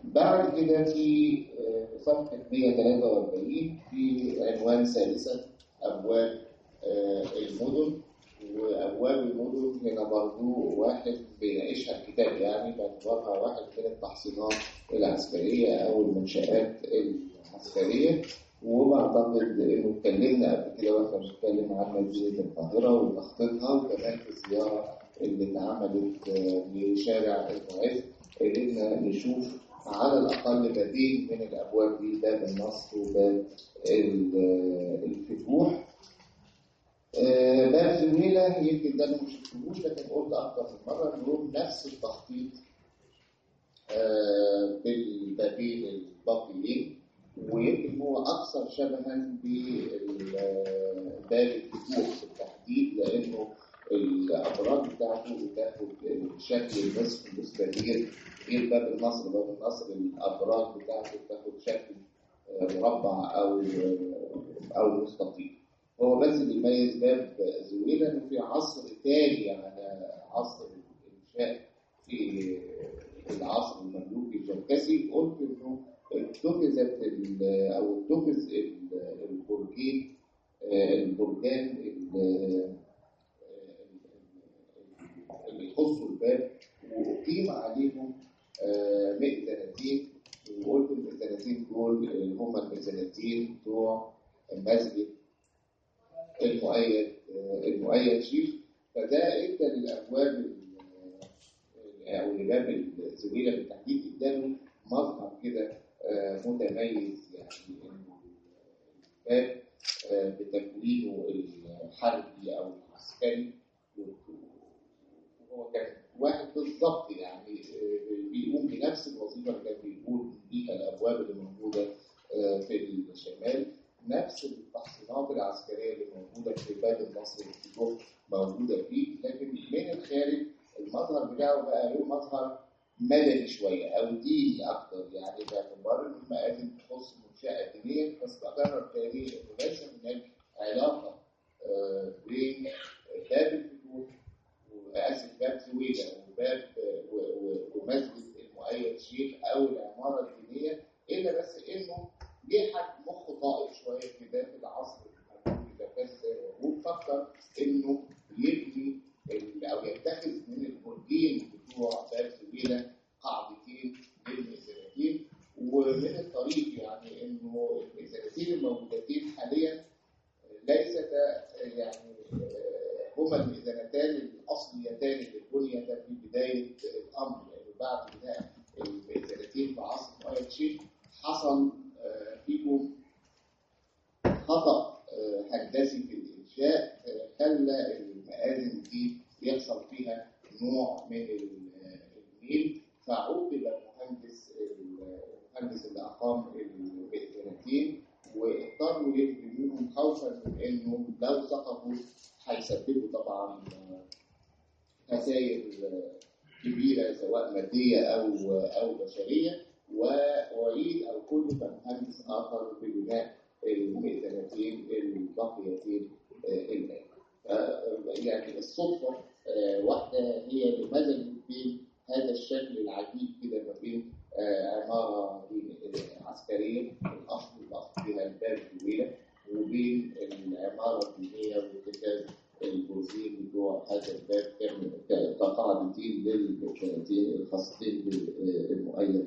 بعد كده في آه، صفحة 143 في عنوان ثالثا أبواب آه، المدن وأبواب المدن هنا برضو واحد بيناقشها الكتاب يعني باعتبارها واحد من التحصينات العسكرية أو المنشآت العسكرية وبعتقد إنه اتكلمنا قبل كده واحنا بنتكلم عن مدينة القاهرة وتخطيطها وكمان في الزيارة اللي اتعملت آه، لشارع المعز قدرنا نشوف على الأقل بابين من الأبواب دي باب النصر وباب ال- الفتوح آه، باب زويلة يمكن ده أنا مش شفتهوش لكن قلت أكتر من مرة إنه نفس التخطيط آه، بالبابين الباقيين ويمكن هو أكثر شبها بباب الفتوح بالتحديد لأنه الأبراج بتاعته بتاخد شكل النصف المستدير غير باب النصر باب النصر الأبراج بتاعته بتاخد شكل آه، مربع أو أو مستطيل هو بس اللي يميز باب زويلة إنه في عصر تالي على عصر الإنشاء في العصر المملوكي الجركسي قلت إنه اتخذت ال- أو اتخذ ال- البرجين آه، البرجان ال- اللي يخصوا الباب وأقيم عليهم آه، مئذنتين وقلت المئذنتين دول اللي هم المئذنتين بتوع المسجد المؤيد آه، المؤيد شيخ فده ادى للابواب ال- او لباب الزويله بالتحديد اداله مظهر كده آه، متميز يعني انه الباب آه، بتكوينه الحربي او العسكري هو كان واحد بالظبط يعني آه، بيقوم بنفس الوظيفه اللي كان بيقوم بيها الابواب اللي موجوده آه، في الشمال نفس التحصينات العسكريه اللي موجوده في باب النصر والفتوح موجوده فيه لكن من الخارج المظهر بتاعه بقى له مظهر مدني شويه او ديني اكتر يعني باعتبار ان المآذن تخص منشاه دينيه بس بكرر تاني انه ليس هناك علاقه آه، بين باب الفتوح واسف باب زويله وباب و- و- ومسجد المؤيد شيخ او العماره الدينيه الا بس انه جه حد مخه طائف شويه كده في العصر الموجود ده بس وفكر انه يبني ال- او يتخذ من البرجين بتوع باب زويله قاعدتين للمئذنتين ومن الطريق يعني انه المئذنتين الموجودتين حاليا ليستا يعني آه، هما الميزانتان الاصليتان اللي بنيتا في بدايه الامر لانه بعد بناء الميزانتين في عصر مؤيد شيخ حصل آه، فيهم خطا آه، هندسي في الانشاء آه، خلى المآذن دي يحصل فيها نوع من ال- الميل فعوقب المهندس المهندس اللي اقام المئذنتين واضطروا يهدموهم خوفا من انه لو سقطوا هيسببوا طبعا خسائر كبيره سواء ماديه او او بشريه واعيد او كلف مهندس اخر ببناء المئذنتين الباقيتين آه، الان. ف- يعني الصدفه آه، واحده هي اللي مزجت بين هذا الشكل العجيب كده ما بين آه، عماره دين- عسكريه الاصل الاصل فيها الباب طويله وبين العماره الدينيه واتخاذ البروزين بتوع هذا الباب كان ك- كقاعدتين للمكانتين الخاصتين بالمؤيد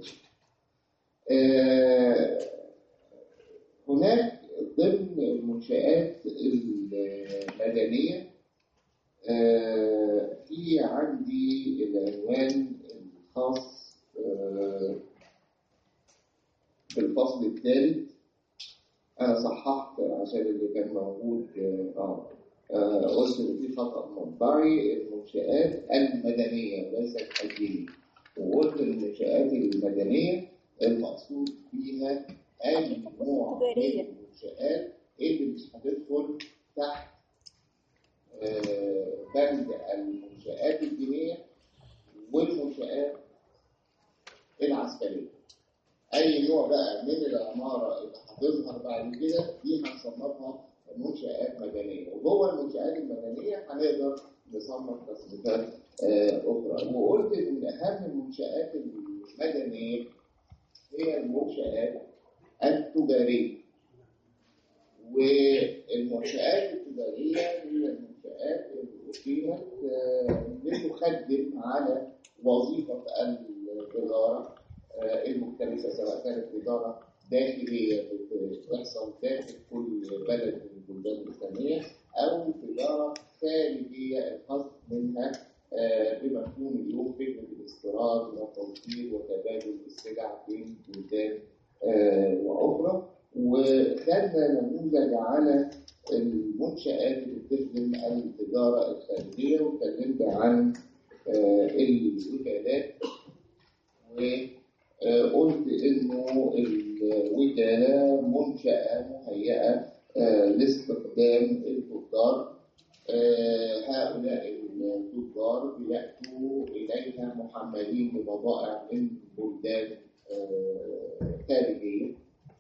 آه، هناك ضمن المنشآت المدنية آه، في عندي العنوان الخاص آه، بالفصل الثالث أنا صححت عشان اللي كان موجود اه آه، قلت إن في خطأ مطبعي المنشآت المدنية وليست الدينية وقلت المنشآت المدنية المقصود بيها أي نوع من تجارية. المنشآت اللي مش هتدخل تحت آه، بند المنشآت الدينية والمنشآت العسكرية أي نوع بقى من العمارة اللي هتظهر بعد كده دي هنصنفها منشآت مدنية وجوه المنشآت المدنية هنقدر نصنف تصنيفات آه، أخرى وقلت إن أهم المنشآت المدنية هي المنشآت التجارية والمنشآت التجارية هي المنشآت اللي أقيمت آه، لتخدم على وظيفة الإدارة آه، المختلفة سواء كانت إدارة داخلية بتحصل داخل كل بلد من البلدان الإسلامية أو إدارة خارجية القصد منها آه، بمفهوم اليوم فكرة الاستيراد والتوفير وتبادل السلع بين بلدان آه، وأخرى وخدنا نموذج على المنشآت اللي بتخدم التجارة الخارجية واتكلمت عن آه، الوكالات وقلت إنه الوكالة منشأة مهيئة آه، لاستخدام التجار آه، هؤلاء التجار بيأتوا إليها محملين ببضائع من بلدان آه، خارجية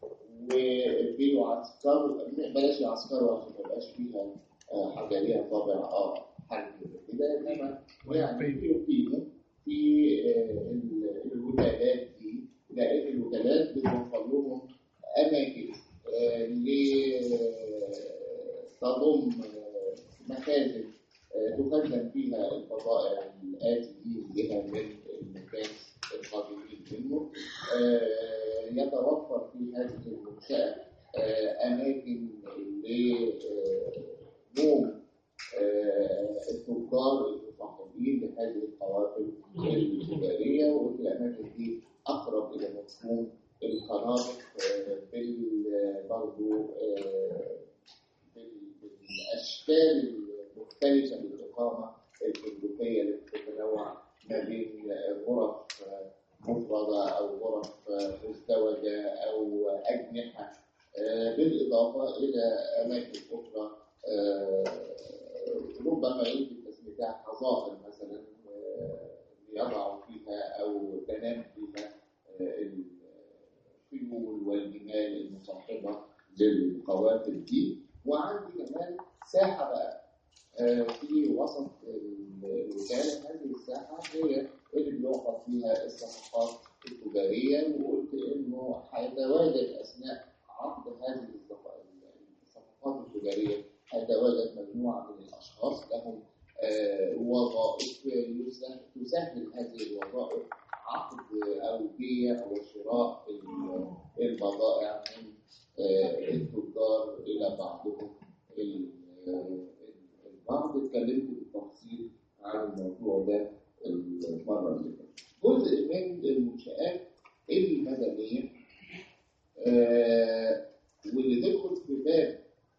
وبيعسكروا بلاش يعسكروا عشان ما يبقاش فيها آه، حاجة ليها طابع اه حربي كده انما يعني بيقيموا في آه، ال- الوكالات دي لان الوكالات بتوفر لهم اماكن آه، لتضم آه، مخازن آه، تخزن فيها البضائع الآتيين بها من المكان القادمين منه آه، يتوفر في هذه المنشأة آه، أماكن لنوم التجار المصاحبين لهذه القوافل التجارية والأماكن دي أقرب إلى مفهوم الخنادق آه، بال برضو آه، بال- بالاشكال المختلفه للاقامه الفندقيه اللي بتتنوع ما بين غرف مفرده او غرف مزدوجه او اجنحه آه، بالاضافه الى اماكن اخرى آه، ربما يمكن تسميتها حظائر مثلا آه، يضع فيها او تنام فيها آه، الخيول والجمال المصاحبه للقوافل دي وعندي كمان ساحه بقى آه، في وسط ال- الوكاله هذه الساحه هي اللي بيوقف فيها الصفقات التجاريه وقلت انه هيتواجد اثناء عقد هذه الصف- الصفقات التجاريه هيتواجد مجموعه من الاشخاص لهم آه، وظائف يسهل- تسهل هذه الوظائف عقد او بيع وشراء ال- البضائع من آه، التجار الى بعضهم ال- آه، البعض اتكلمت بالتفصيل عن الموضوع ده المره اللي فاتت. جزء من المنشآت المدنيه آه، واللي تدخل في باب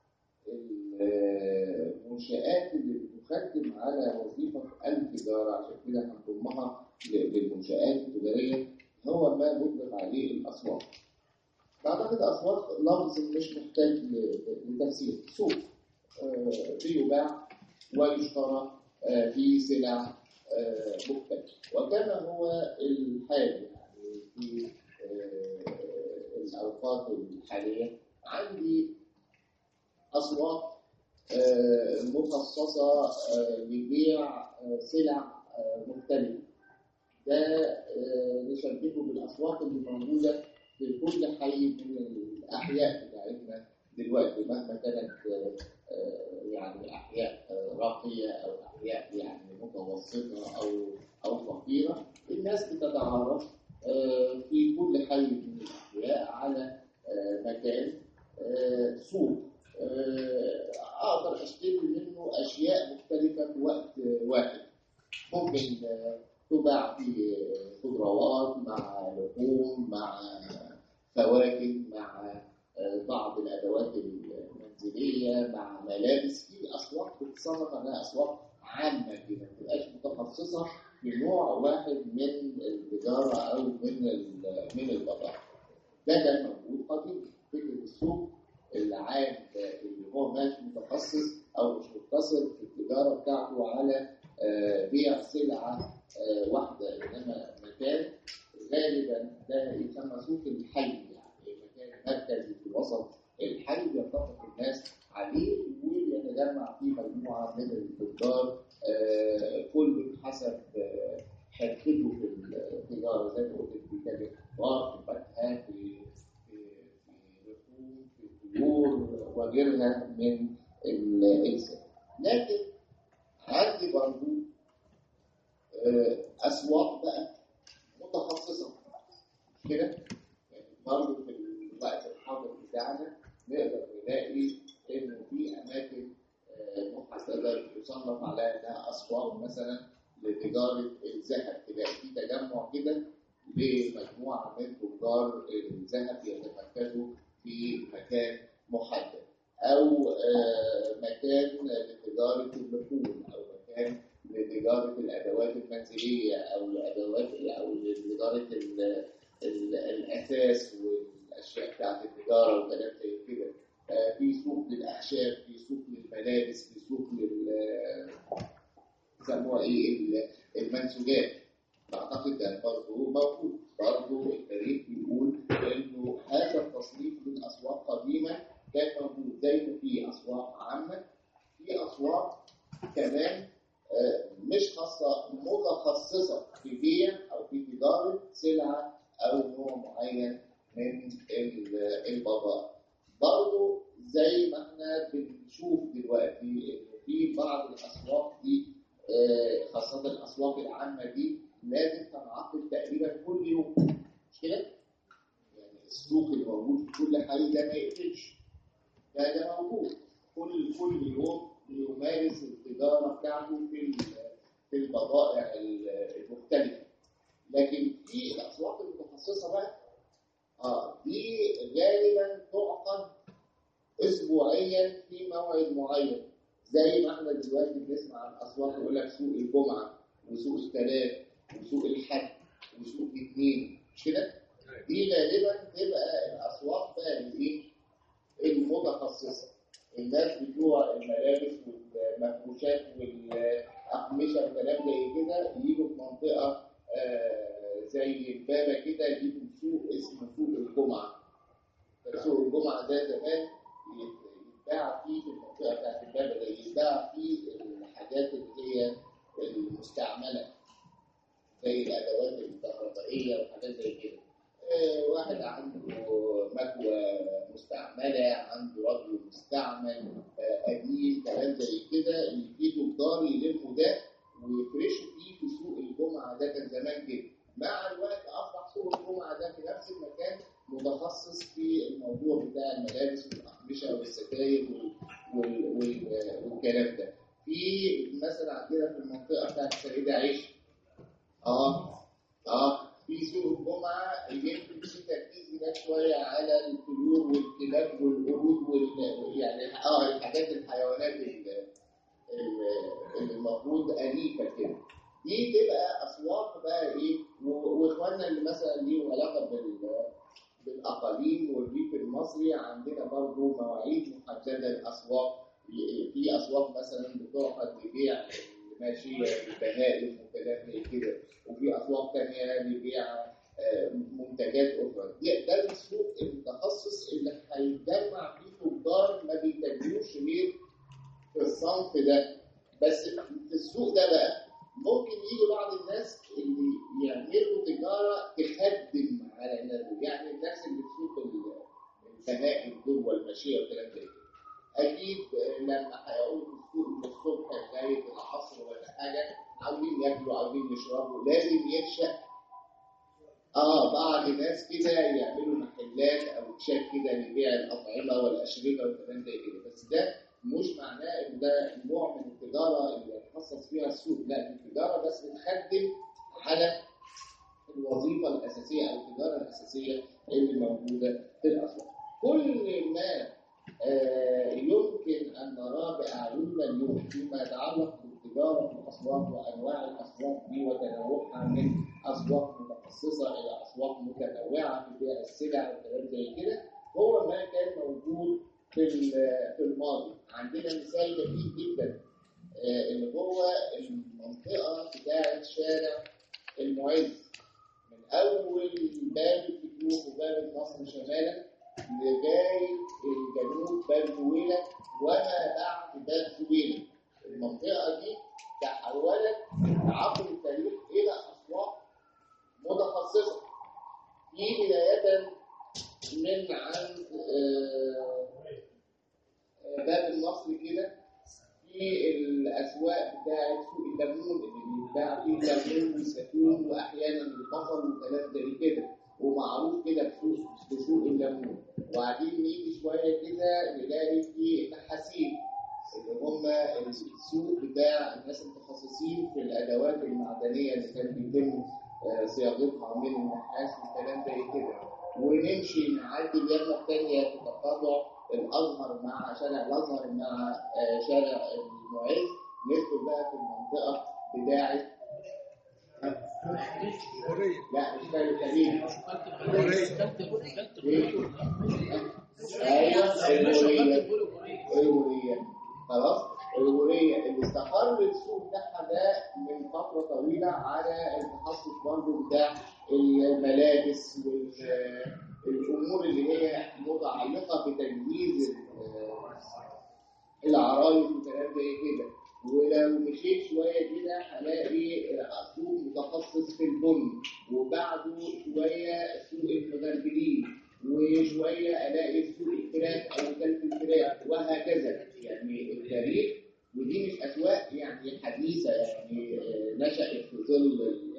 المنشآت اللي بتخدم على وظيفة التجارة عشان كده هنضمها للمنشآت التجارية هو ما نطلق عليه الأسواق. أعتقد أسواق لفظ مش محتاج ل- لتفسير سوق آه، بيباع ويشترى آه، في سلع آه، مختلفة وكما هو الحال يعني في آه، الأوقات الحالية عندي أسواق آه، مخصصة آه، لبيع آه، سلع آه، مختلفة ده آه، نشبهه بالأسواق اللي موجودة في كل حي من الأحياء بتاعتنا دلوقتي مهما كانت آه، آه، يعني أحياء آه، راقية أو أحياء يعني متوسطة أو أو فقيرة الناس بتتعرف آه، في كل حي من الأحياء على آه، مكان آه، سوق آه، اقدر اشتري منه اشياء مختلفه في وقت واحد ممكن آه، تباع في خضروات مع لحوم مع فواكه مع آه، بعض الادوات المنزليه مع ملابس في اسواق بتصنف انها اسواق عامه كده ما تبقاش متخصصه في نوع واحد من التجاره او من ال- من البضائع ده كان موجود قديما فكره السوق العام ده اللي هو مش متخصص او مش مقتصر في التجاره بتاعته على آه، بيع سلعه آه، واحده انما مكان غالبا ده يسمى سوق الحي يعني مكان مركزي في وسط الحي بيتفق الناس عليه ويتجمع فيه مجموعه من التجار آه، كل حسب آه، حرفته في التجاره زي ما قلت بيتاجر خضار في فاكهه وغيرها من الإنسان لكن عندي برضو آه، أسواق بقى متخصصة مش كده؟ يعني برضو في الوقت الحاضر بتاعنا نقدر نلاقي إنه في أماكن آه، محددة يصنف عليها إنها أسواق مثلا لتجارة الذهب تلاقي في تجمع كده لمجموعة من تجار الذهب يتمركزوا في مكان محدد أو آه، مكان لتجارة اللحوم أو مكان لتجارة الأدوات المنزلية أو الأدوات أو لتجارة ال- ال- الأثاث والأشياء بتاعت التجارة وكلام زي كده آه، في سوق للأعشاب في سوق للملابس في سوق لل يسموها إيه ال- المنسوجات أعتقد ده برضه موجود برضه التاريخ بيقول إنه هذا التصنيف من أسواق قديمة كان موجود زي ما في أسواق عامة في أسواق كمان آه، مش خاصة متخصصة في بيع أو في تجارة سلعة أو نوع معين من ال- البضائع برضه زي ما احنا بنشوف دلوقتي إن في بعض الأسواق دي آه، خاصة الأسواق العامة دي لازم تنعقد تقريبا كل يوم مش كده؟ يعني السوق اللي موجود في كل حي ده ما يقفلش ده ده موجود كل كل يوم يمارس التجارة بتاعته في ال- في البضائع ال- المختلفة لكن في الأسواق المتخصصة بقى اه دي غالبا تعقد اسبوعيا في موعد معين زي ما احنا دلوقتي بنسمع عن اسواق يقول لك سوق الجمعه وسوق الثلاث وسوق الحد وسوق الاثنين مش كده؟ دي غالبا تبقى الاسواق بقى الايه؟ المتخصصه الناس بتوع الملابس والمفروشات والاقمشه وكلام زي كده يجوا في منطقه آه، زي امبابه كده يجيبوا سوق اسمه سوق الجمعه سوق الجمعه ده زمان يتباع فيه في المنطقه بتاعت امبابه ده يتباع فيه الحاجات اللي هي المستعمله زي الادوات الكهربائيه وحاجات زي كده آه، واحد عنده مكوى مستعمله عنده راديو مستعمل آه، قديم كلام زي كده اللي فيه تجار يلموا ده ويفرشوا فيه في سوق الجمعه ده كان زمان كده مع الوقت اصبح سوق الجمعه ده في نفس المكان متخصص في الموضوع بتاع الملابس والاقمشه والستاير وال- وال- وال- والكلام ده في مثلا عندنا في المنطقه بتاعت سيدة عيش اه اه في سوق الجمعه يمكن في تركيز هناك شويه على الطيور والكلاب والقرود وال يعني اه الحاجات الحيوانات ال- ال- اللي المفروض أليفة كده دي تبقى أسواق بقى إيه و- وإخواننا اللي مثلا ليهم علاقة بال بالأقاليم والريف المصري عندنا برضو مواعيد محددة للأسواق في أسواق مثلا بتعقد لبيع الماشية البهائم وكلام زي كده وفي أسواق تانية لبيع آه، منتجات أخرى دي- ده السوق المتخصص اللي هيتجمع فيه تجار ما بيتاجروش غير في الصنف ده بس في السوق ده بقى ممكن يجي بعض الناس اللي يعملوا تجاره تخدم على الناس يعني الناس اللي في سوق ال- البهائم دول والماشيه والكلام زي كده اكيد آه، لما هيقعدوا في السوق من الصبح لغايه العصر ولا حاجه عاوزين ياكلوا عاوزين يشربوا لازم ينشا اه بعض ناس كده يعملوا محلات او تشات كده لبيع الاطعمه والاشربه والكلام زي كده بس ده مش معناه ان ده نوع من التجاره اللي يتخصص فيها السوق لا دي تجاره بس بتخدم على الوظيفه الاساسيه او التجاره الاساسيه اللي موجوده في الاسواق كل ما آه، يمكن ان نراه باعيننا اليوم فيما يتعلق بالتجاره في الاسواق وانواع الاسواق دي وتنوعها من اسواق متخصصه الى اسواق متنوعه في بيع السلع والكلام زي كده هو ما كان موجود في ال- في الماضي عندنا مثال جميل جدا آه، اللي هو المنطقه بتاعه شارع المعز من اول باب الفتوح وباب مصر شمالا لغايه الجنوب باب زويله وما بعد باب زويله المنطقه دي تحولت عبر التاريخ الى اسواق متخصصه في بدايه من عند آه، باب النصر كده في الاسواق بتاعت سوق الليمون اللي بيتباع فيه الليمون والزيتون واحيانا البصل وكلام زي كده ومعروف كده بسوق بسوق الليمون وبعدين نيجي شويه كده نلاقي في النحاسين اللي هم السوق بتاع الناس المتخصصين في الادوات المعدنيه اللي كان بيتم آه، صياغتها من النحاس وكلام زي كده ونمشي نعدي اليمه الثانيه في تقاطع الازهر مع شارع الازهر مع آه، شارع المعز ندخل بقى في المنطقه بتاعه لا مش شارع الخليل ايوه الغوريه الغوريه خلاص الغوريه اللي استقر السوق بتاعها ده من فتره طويله على التخصص برضه بتاع الملابس والامور اللي هي متعلقه بتجهيز ال- العرايس وكلام زي كده ولو مشيت شويه كده هلاقي سوق متخصص في البن وبعده شويه سوق المغربلين وشويه الاقي سوق الفراخ او كلب الفراخ وهكذا يعني التاريخ ودي مش اسواق يعني حديثه يعني آه، نشأت في ظل ال-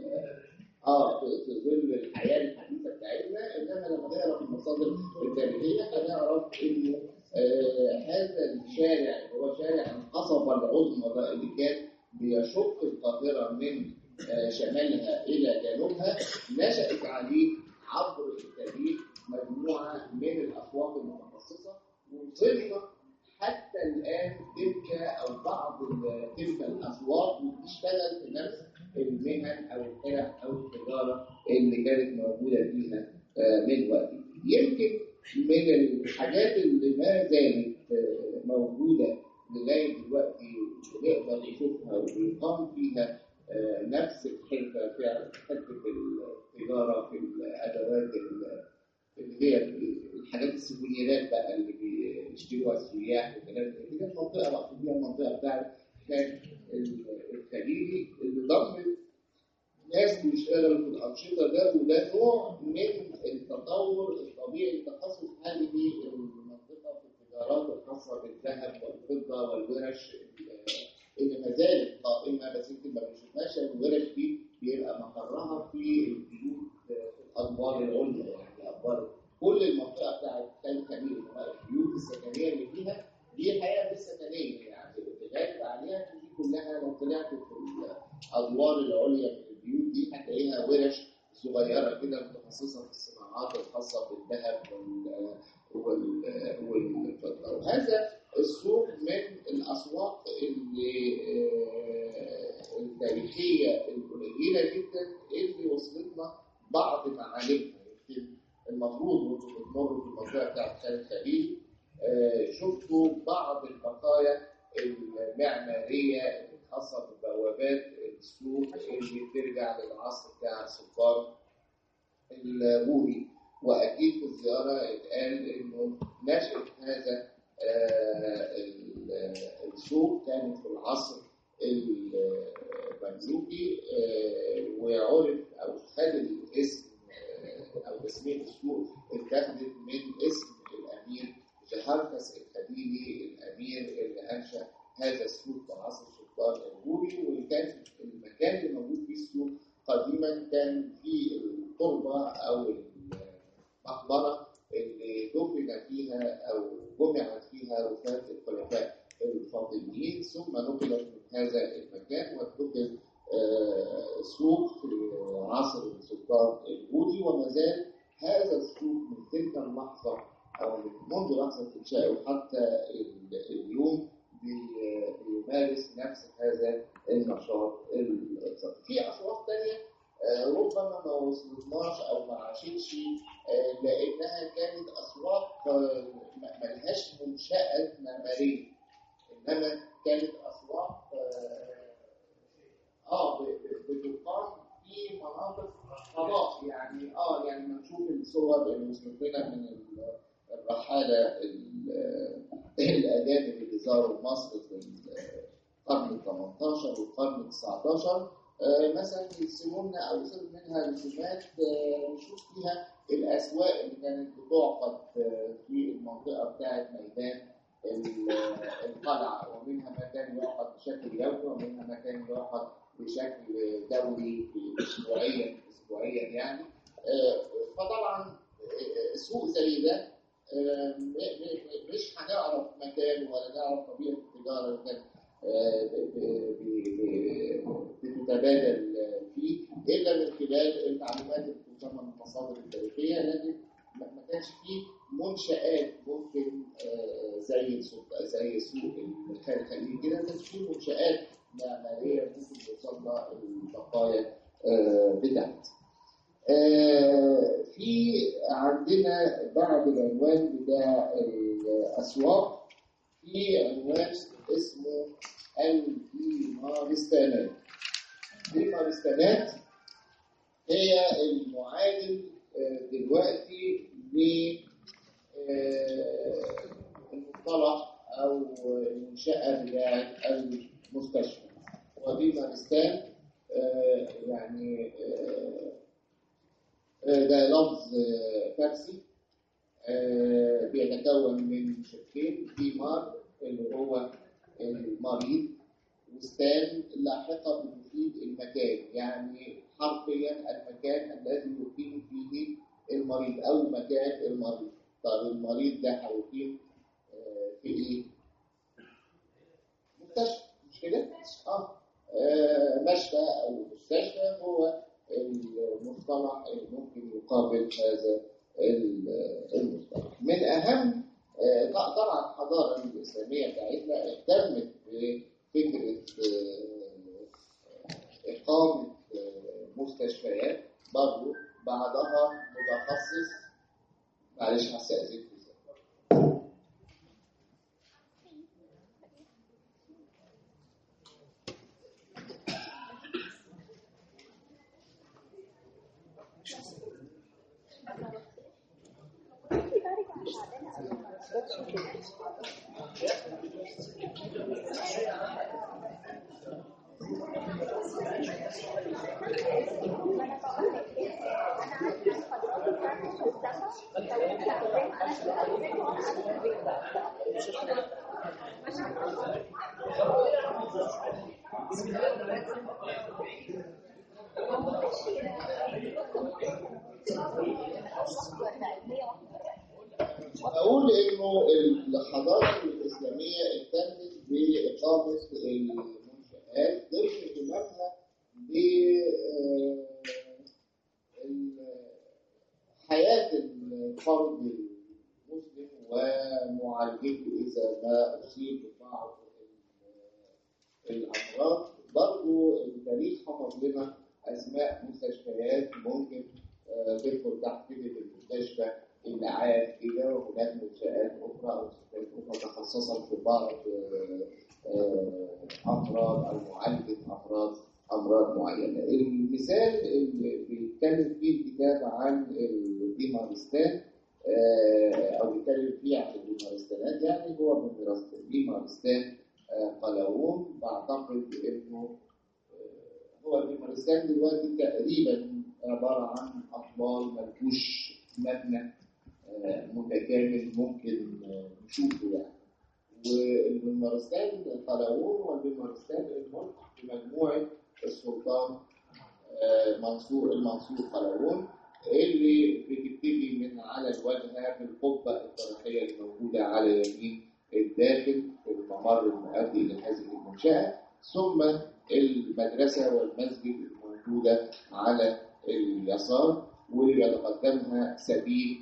اه في في ظل الحياه الحديثه بتاعتنا انما لما نقرا في المصادر التاريخيه هنعرف انه آه هذا الشارع اللي هو شارع القصبه العظمى ده اللي كان بيشق القاهره من آه شمالها الى جنوبها نشأت عليه عبر التاريخ مجموعه من الاسواق المتخصصه وصلنا حتى الان تلك او بعض ال- تلك الاسواق بتشتغل في نفس المهن او الحرف او التجاره اللي كانت موجوده فيها آه، من وقت يمكن من الحاجات اللي ما زالت آه، موجوده لغايه دلوقتي ونقدر نشوفها ويقام فيها آه، نفس الحرفه فعلا حته التجاره في الادوات ال- اللي هي الحاجات السيفونيرات بقى اللي بيشتروها السياح وكلام زي كده المنطقه مقصود بيها المنطقه بتاعت كان الخليجي اللي ضم ناس بيشتغلوا في الانشطه ده وده نوع من التطور الطبيعي لتخصص هذه المنطقه في التجارات الخاصه بالذهب والفضه والورش اللي ما زالت قائمه بس يمكن ما بنشوفهاش الورش دي بيبقى مقرها في البيوت في الادوار العليا يعني ادوار كل المنطقه بتاعت خان خليل البيوت السكنيه اللي فيها دي حقيقه مش سكنيه يعني الغالب عليها دي كلها لو طلعت في الادوار العليا من البيوت دي هتلاقيها ورش صغيره كده متخصصه في الصناعات الخاصه بالذهب وال وال والفضه وهذا السوق من الاسواق اللي آه، التاريخيه القليله جدا اللي وصلتنا بعض معالمها يمكن المفروض وانتم بتمروا في المنطقه بتاعت خالد الخليل آه، شفتوا بعض البقايا المعماريه الخاصه ببوابات السوق اللي بترجع للعصر بتاع السلطان البوري واكيد في الزياره اتقال انه نشاه هذا آه، ال- السوق كانت في العصر المملوكي آه، وعرف او خد الاسم آه، او اسمين السوق اتاخدت من اسم الامير جهارفس الخليلي الامير اللي انشا هذا السوق في عصر السلطان البوري واللي كان المكان اللي موجود فيه السوق قديما كان في التربه او المقبره اللي دفن فيها او جمعت فيها وفاه الخلفاء الفاطميين ثم نقلت من هذا المكان واتخذ آه، سوق في عصر السلطان البوذي وما زال هذا السوق من تلك اللحظه او من منذ لحظه انشائه حتى ال- اليوم بي- بيمارس نفس هذا النشاط الاقتصادي. في اسواق ثانيه آه، ربما ما وصلتناش او ما عاشتش آه، لانها كانت اسواق آه، ما- ملهاش منشات معماريه انما كانت اسواق آه، اه ب- ب- بتقام في مناطق فضاء يعني اه يعني لما نشوف الصور اللي وصلت لنا من ال- الرحاله ال- الاجانب اللي زاروا مصر في القرن ال 18 والقرن ال 19 آه، مثلا يرسموا لنا او يرسموا منها رسومات آه، نشوف فيها الاسواق اللي كانت بتعقد آه، في المنطقه بتاعت ميدان ال- القلعة ومنها ما كان يعقد بشكل يومي ومنها ما كان يعقد بشكل دوري اسبوعيا اسبوعيا يعني آه، فطبعا آه، سوق زي ده آه، م- م- مش هنعرف مكانه ولا نعرف طبيعه التجاره اللي كان آه، ب- ب- ب- بتتبادل فيه الا من خلال المعلومات اللي بتسمى من المصادر التاريخيه لكن ما ما كانش فيه منشآت ممكن آه، زي السوق زي سوق الخير الخليجي كده ما كانش فيه منشآت معماريه ممكن يوصل لها البقايا آه، بتاعتها. آه، في عندنا بعد العنوان بتاع الأسواق في عنوان اسمه الديمارستانات الديمارستانات هي المعادل آه، دلوقتي للمصطلح أو المنشأة بتاعت المستشفى وديمارستان آه، يعني آه، ده لفظ آه، فارسي آه، بيتكون من شقين ديمار اللي هو المريض وستان لاحقا بتفيد المكان يعني حرفيا المكان الذي يقيم فيه المريض او مكان المريض طب المريض ده هيقيم آه، في ايه؟ مستشفى مش كده؟ اه آه، مشفى او مستشفى هو المصطلح اللي ممكن يقابل هذا المصطلح من اهم آه، طبعا الحضاره الاسلاميه بتاعتنا اهتمت بفكره آه، اقامه آه، مستشفيات برضه بعضها متخصص معلش هستأذنك أقول إنه الحضارة الإسلامية اهتمت بإقامة المنشآت ضمن اهتمامها ب آه، ال- حياة الفرد المسلم ومعالجته إذا ما أصيب ببعض ال- الأمراض برضو التاريخ حفظ لنا أسماء مستشفيات ممكن آه، تدخل تحت كلمة المستشفى الإعاف كده وهناك منشآت أخرى أو مستشفيات أخرى تخصصت في بعض آه، آه، أمراض أو معالجة أمراض أمراض معينة. المثال اللي بيتكلم فيه الكتاب عن الديمارستان آه، أو بيتكلم فيه عن الديمارستانات يعني هو من دراسة الديمارستان آه، قلاوون بعتقد إنه آه، هو الديمارستان دلوقتي تقريبا عبارة عن أطلال ملكوش مبنى آه، متكامل ممكن آه، نشوفه يعني والبمارستان قلاوون والبمارستان الملك بمجموعة السلطان آه، منصور المنصور قلاوون اللي بتبتدي من على الواجهة بالقبة الطرحية الموجودة على يمين الداخل في الممر المؤدي إلى هذه المنشأة ثم المدرسة والمسجد الموجودة على اليسار واللي يتقدمها سبيل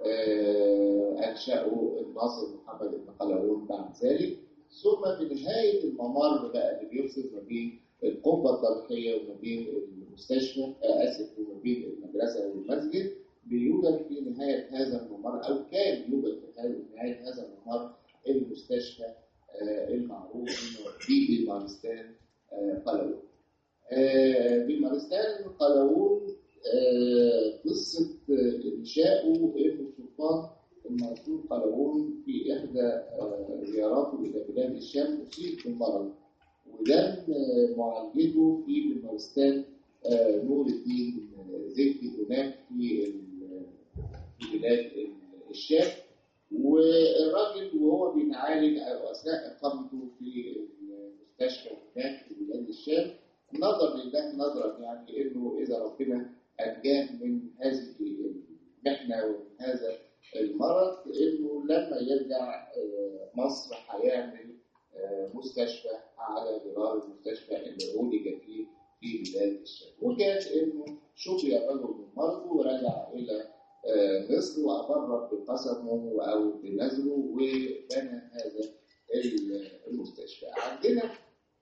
آه، أنشأه الناصر محمد بن قلاوون بعد ذلك ثم في نهاية الممر بقى اللي بيفصل ما بين القبة التاريخية وما بين المستشفى آه، آسف وما بين المدرسة والمسجد بيوجد في نهاية هذا الممر أو كان يوجد في هذا- نهاية هذا الممر المستشفى آه، المعروف إنه في بمارستان آه، قلاوون. آه، بمارستان قلاوون آه، قصة آه، إنشاؤه إنه السلطان المنصور قلاوون في إحدى آه، زياراته إلى بلاد الشام أصيب بالمرض ودم آه، معالجته في بمارستان آه، نور الدين زكي هناك في ال- في بلاد الشام والراجل وهو بيتعالج أو اثناء اقامته في المستشفى هناك في بلاد الشام نظر لله نظرا يعني انه اذا ربنا انجاه من هذه المحنه ومن هذا المرض انه لما يرجع آه، مصر هيعمل آه، مستشفى على جدار المستشفى اللي ولد فيه في بلاد الشام وكان انه شفي الرجل من مرضه ورجع الى آه، مصر وأقر بقسمه أو بنذره وبنى هذا المستشفى. عندنا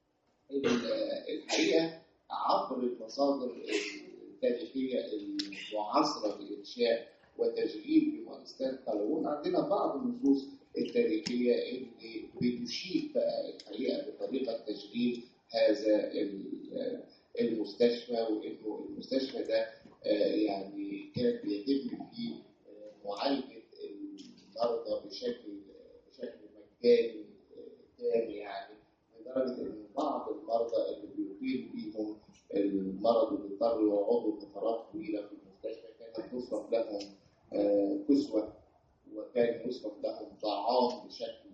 الحقيقة عبر المصادر التاريخية المعاصرة لإنشاء وتشغيل بمؤسسات قلاوون عندنا بعض النصوص التاريخية اللي بتشيد بقى الحقيقة بطريقة تشغيل هذا المستشفى وإنه المستشفى ده يعني كان بيتم فيه معالجة المرضى بشكل بشكل مجاني تام يعني لدرجة إن بعض المرضى اللي بيطيل بيهم المرض وبيضطروا يقعدوا فترات طويلة في المستشفى كانت تصرف لهم كسوة وكان يصرف لهم طعام بشكل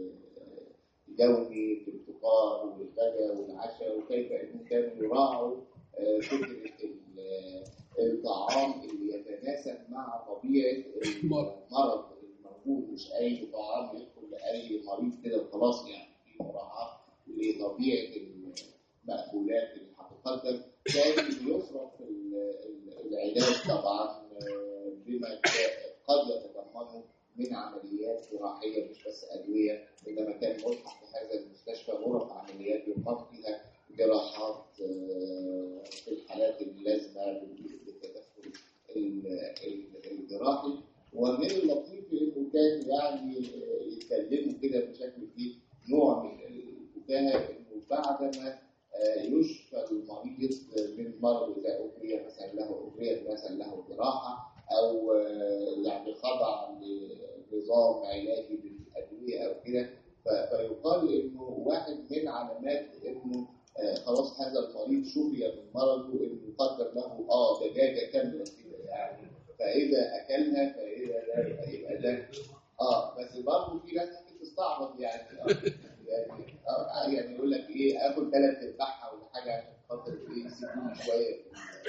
يومي في الفطار والغداء والعشاء وكيف انهم كانوا يراعوا فكره الطعام اللي يتناسب مع طبيعه المرض الموجود مش اي طعام يدخل لاي مريض كده وخلاص يعني في مراعاه لطبيعه المأكولات اللي هتقدم كان يصرف العلاج طبعا بما قد يتضمنه من عمليات جراحيه مش بس ادويه انما كان ملحق في هذا المستشفى غرف عمليات يقام فيها جراحات في الحالات اللازمه بالتدخل الجراحي ومن اللطيف انه كان يعني يتكلموا كده بشكل فيه نوع من الفكاهه انه بعدما يشفى المريض من مرض اذا اجري مثلا له اجري مثلا له جراحه او يعني خضع لنظام علاجي بالادويه او كده فيقال انه واحد من علامات انه خلاص هذا المريض شفي من مرضه انه يقدر له اه دجاجه كامله كده يعني فاذا اكلها فاذا ده يبقى ده اه بس برضه في ناس ممكن تستعبط يعني آه يعني آه يعني يقول لك ايه اكل ثلاث ارباعها ولا حاجه عشان خاطر ايه يسيبوني شويه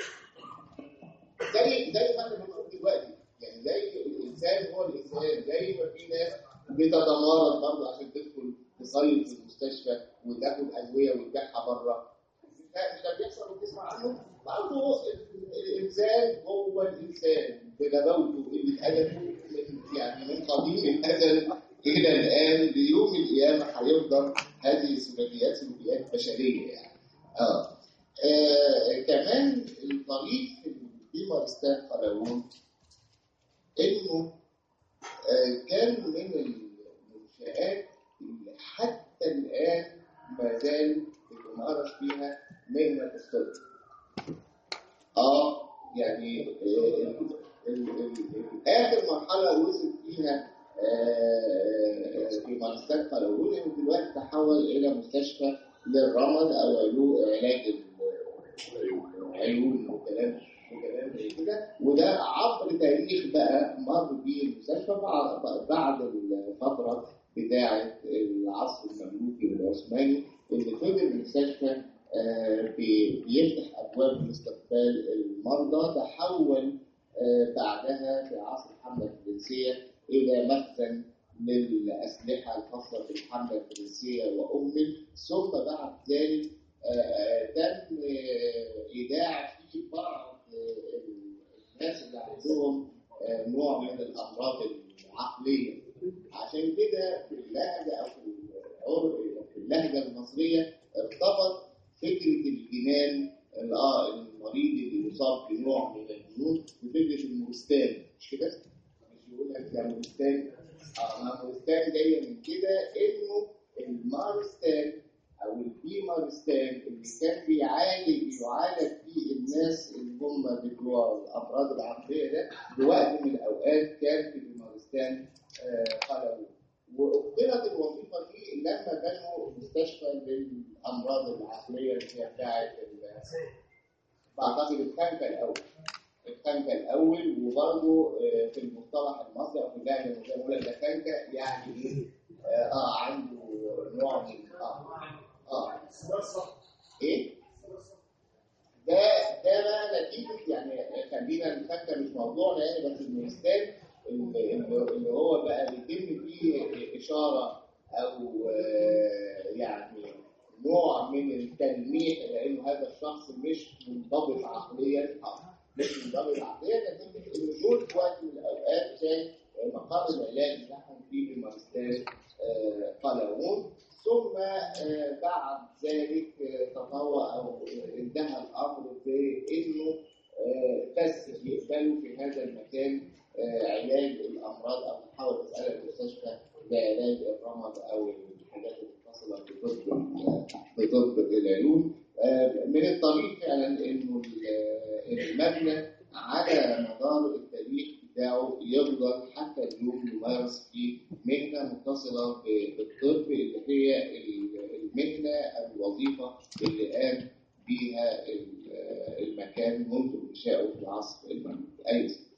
زي زي ما احنا بنقول دلوقتي يعني زي الانسان هو الانسان زي ما في ناس بتتمارض برضه عشان تدخل تصيف في المستشفى وتاخد ادويه وتبيعها بره مش ده بيحصل وبتسمع عنه برضه الانسان هو الانسان بغباوته اللي اتأدبه يعني من قديم الازل الى الان ليوم القيامه هيفضل هذه السلوكيات سلوكيات بشريه يعني اه, آه كمان الطريق في مارستان قلاوون انه آه كان من المنشآت اللي حتى الان ما زال بتمارس فيها مهنه الطب. اه يعني آه اخر مرحله وصل فيها في مارستان قلاوون انه دلوقتي تحول الى مستشفى للرمد او علاج العيون وكلام وكلام زي كده وده عبر تاريخ بقى مر بيه المستشفى بعد بعد الفتره بتاعه العصر المملوكي والعثماني اللي فضل المستشفى بيفتح ابواب لاستقبال المرضى تحول بعدها في عصر الحمله الفرنسيه الى مخزن للاسلحه الخاصه بالحمله الفرنسيه وامه ثم بعد ذلك تم ايداع فيه بعض الناس اللي عندهم نوع من الامراض العقليه عشان كده في اللهجه او في اللهجه المصريه ارتبط فكره الجنان اه المريض اللي يصاب بنوع من الجنون بفكره المورستان مش كده؟ مش يقول لك ده مورستان اه مورستان جايه من كده انه المارستان او البيمارستان اللي كان بيعالج يعالج فيه الناس اللي هم بتوع الامراض العقليه ده بوقت من الاوقات كان في بيمارستان آه قلبوا واختلت الوظيفه دي لما بنوا مستشفى للامراض العقليه اللي هي بتاعت بعتقد الخنكه الاول الخنكه الاول وبرضه في المصطلح المصري او في يعني زي ما بقول لك ده كانكا يعني ايه اه آه، عنده نوع من اه اه ايه ده ده بقى نتيجه يعني خلينا الفكه مش موضوعنا يعني بس المثال اللي, اللي هو بقى بيتم فيه اشاره او آه، يعني نوع من التلميح لانه هذا الشخص مش منضبط عقليا آه، مش منضبط عقليا نتيجه ان دول في وقت من الاوقات كان مقر العلاج بتاعهم في الماجستير آه، قلاوون ثم آه، بعد ذلك آه، تطور او انتهى الامر بانه آه، بس يقبلوا في هذا المكان آه، علاج الامراض او تحاول مساله المستشفى لعلاج الرمد او الحاجات المتصله بطب بطب العيون آه، من الطبيعي فعلا انه ال- المبنى على مدار التاريخ بتاعه يفضل حتى اليوم يمارس فيه مهنه متصله ب- بالطب اللي هي ال- المهنه او الوظيفه اللي قام بيها ال- المكان منذ انشائه في العصر المملوكي اي سنة.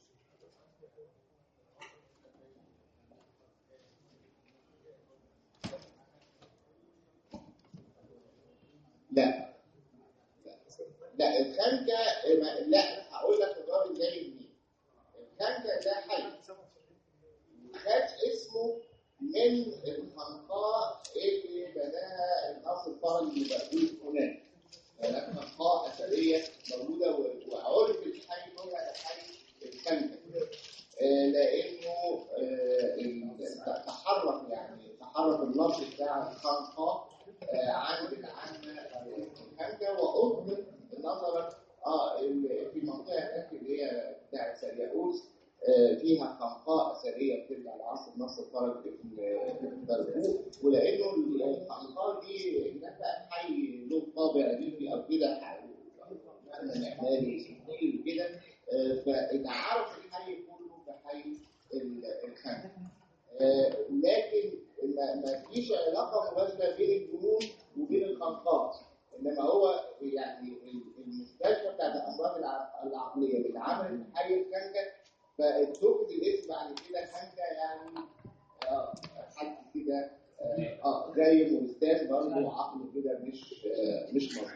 لا لا الخنكة لا هقول لك الراجل جاي منين الخنكة ده حي خد اسمه من الخنقاء اللي بناها الأصل الفرنسي اللي موجود هناك هناك خنقاء أثرية موجودة و- وعرف الحي هو حي الخنكة آه، لأنه آه، ال- تحرك يعني تحرك النص بتاع الخنقاء آه، عند العامة الخنكة وأضمن نظرا اه ال- في منطقة هناك اللي هي بتاعت سرياؤوس آه، فيها خنقاء أثرية بترجع لعصر مصر الفرج في البربوق ولأنه الخنقاء دي هناك بقى حي له طابع ريفي أو كده حي- مبنى معماري كتير كده آه، فاتعرف الحي كله بحي ال- الخنقاء آه، لكن ما ما فيش علاقه مباشره بين الجنون وبين الخنقاء انما هو يعني ال- المستشفى بتاعت الامراض الع- العقليه اللي اتعملت في حي الكنكه فاتخذ الاسم بعد كده كنكه يعني اه حد كده اه آه، زي مورستان برضه عقله كده مش آه مش مظبوط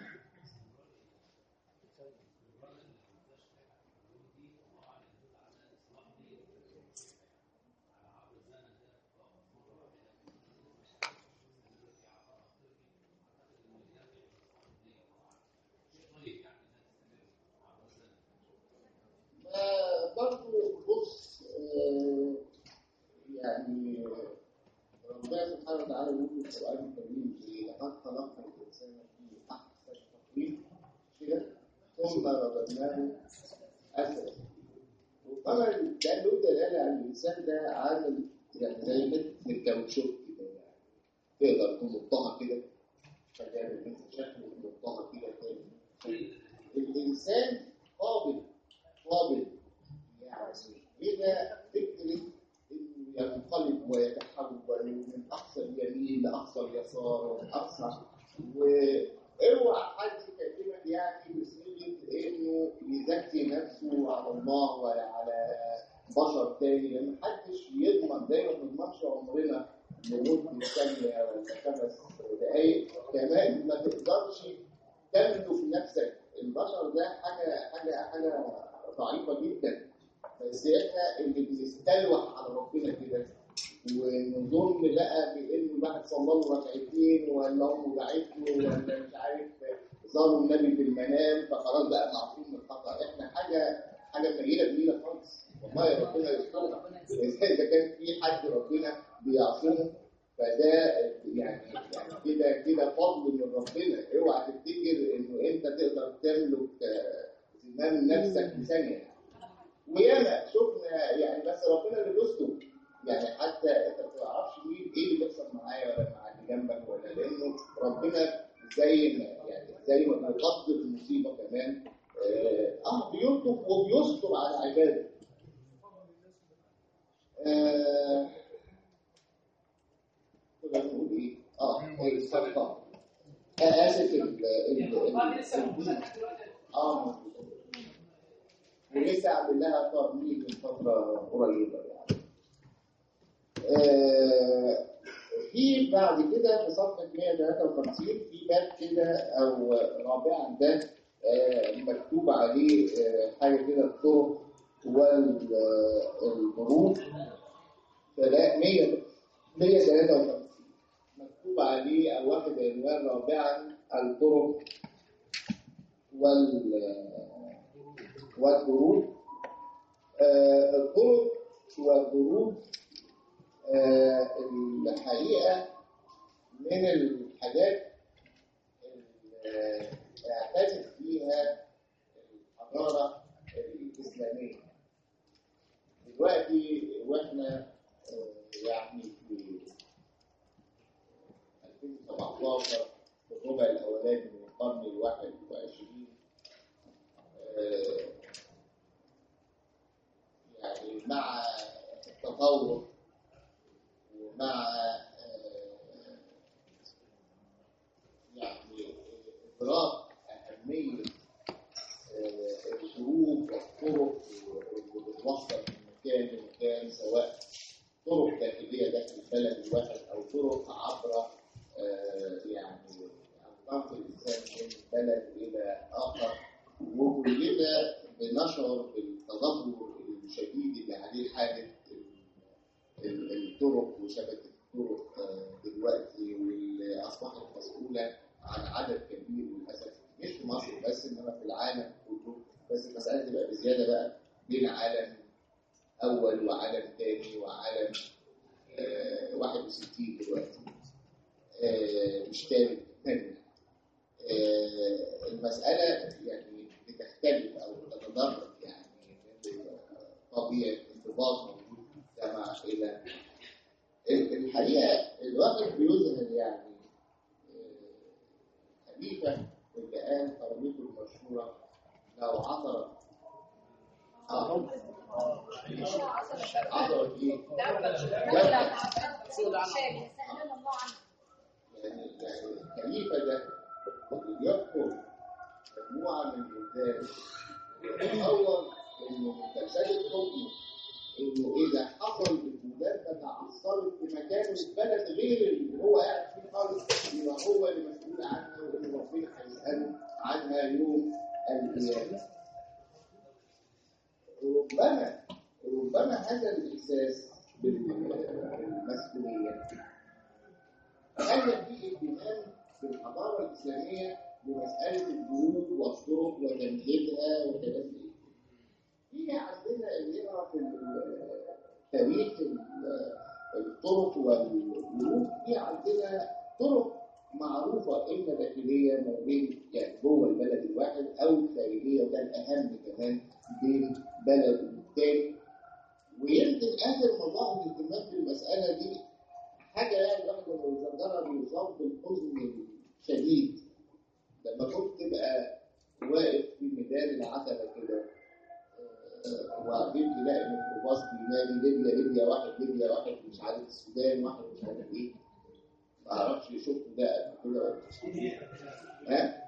آه، برضو بص آه، يعني ربنا سبحانه وتعالى يقول في القرآن الكريم في لقد خلقنا الإنسان في أحسن تقويم كده ثم رددناه أسفل وطبعا ده له دلالة على الإنسان ده عامل يعني زي حتة الكاوتشوك كده يعني تقدر تمطها كده فتعمل انت شكل تمطها كده تاني الإنسان قابل قابل يعني إلى فكرة إنه ينقلب ويتحول من أقصى اليمين لأقصى اليسار ومن أقصى واوعى حد يكلمك يعني بصيغة إنه يزكي نفسه على الله ولا على بشر تاني لأن محدش يضمن دايما ما نضمنش عمرنا لمدة ثانية ولا خمس دقايق كمان ما تقدرش تملك نفسك البشر ده حاجة حاجة حاجة ضعيفة جدا بس احنا اللي بنستلوح على ربنا كده ونظن بقى بانه الواحد صلى له ركعتين ولا امه دعت له ولا مش عارف زاروا النبي في المنام فخلاص بقى معصوم من الخطا احنا حاجه حاجه قليله جميله خالص والله يا ربنا يسترها اذا كان في حد ربنا بيعصمه فده يعني يعني كده كده فضل من ربنا اوعى تفتكر انه انت تقدر تملك آه، زمام نفسك في ثانيه وياما شفنا يعني بس ربنا اللي بيستر يعني حتى انت ما تعرفش مين ايه اللي بيحصل معايا ولا مع اللي جنبك ولا لانه ربنا زي ما يعني زي ما بيقدر المصيبه كمان اه آه، بيلطف وبيستر على عباده آه كنا بنقول ايه؟ اه الصدقه آه اسف ال ال ال- اه موجود. ولسه عامل لها ترميم من فتره قريبه يعني آه، في بعد كده في صفحة 153 في باب كده أو رابعا ده آه، مكتوب عليه آه، حاجة كده الطرق والمرور فلا 100 153 مكتوب عليه أو واخد عنوان رابعا الطرق وال والدروب آه، الطرق والدروب آه، الحقيقة من الحاجات اللي اعتزت فيها الحضارة الإسلامية دلوقتي واحنا آه، يعني في 2017 في الربع الأولاني من القرن الواحد وعشرين آه، يعني مع التطور ومع آه، يعني إدراك أهمية آه، الحروب والطرق اللي بتوصل من مكان لمكان سواء طرق داخلية داخل البلد الواحد أو طرق عبر آه، يعني نقل الإنسان من بلد إلى آخر وكلنا بنشعر بالتدهور الشديد اللي عليه حالة ال- ال- الطرق وشبكة الطرق آه، دلوقتي واللي أصبحت مسؤولة عن عدد كبير للأسف مش في مصر بس إنما في العالم كله بس المسألة تبقى بزيادة بقى بين عالم أول وعالم تاني وعالم آه 61 دلوقتي آه مش تالت تاني آه المسألة يعني بتختلف أو بتتدرج يعني من طبيعة انضباط موجود في المجتمع إلى ال- الحقيقة الواقع بيظهر يعني آه، خليفة اللي قال تربيته المشهورة لو عثرت اه عثرت ايه؟ يعني يعني الخليفة ده اللي يحكم مجموعة من البلدان يتصور إنه من تسلل حكمه إنه إذا حصل البلدان تتعثرت في مكان البلد غير اللي هو قاعد فيه خالص يبقى هو اللي مسؤول عنها وإن ربنا هيسأله عنها يوم القيامة. ربما ربما هذا الإحساس بالمسؤولية خلى في اهتمام في الحضارة الإسلامية بمسألة الجنود والطرق وتمهيدها وكلام زي كده. في عندنا اللي يقرا في ال- تاريخ ال- الطرق والجنود في عندنا طرق معروفة إما داخلية ما بين يعني جوه البلد الواحد أو خارجية وده الأهم كمان بين بلد والتاني ويمكن آخر مظاهر الاهتمام بالمسألة دي حاجة يعني الواحد لما يذكرها بيصاب بالحزن الشديد لما كنت تبقى واقف في ميدان العتبة كده آه، وبعدين تلاقي ميكروباص بينادي ليبيا ليبيا واحد ليبيا واحد مش عارف السودان واحد مش عارف ايه ما اعرفش شفت ده قبل كده ولا ها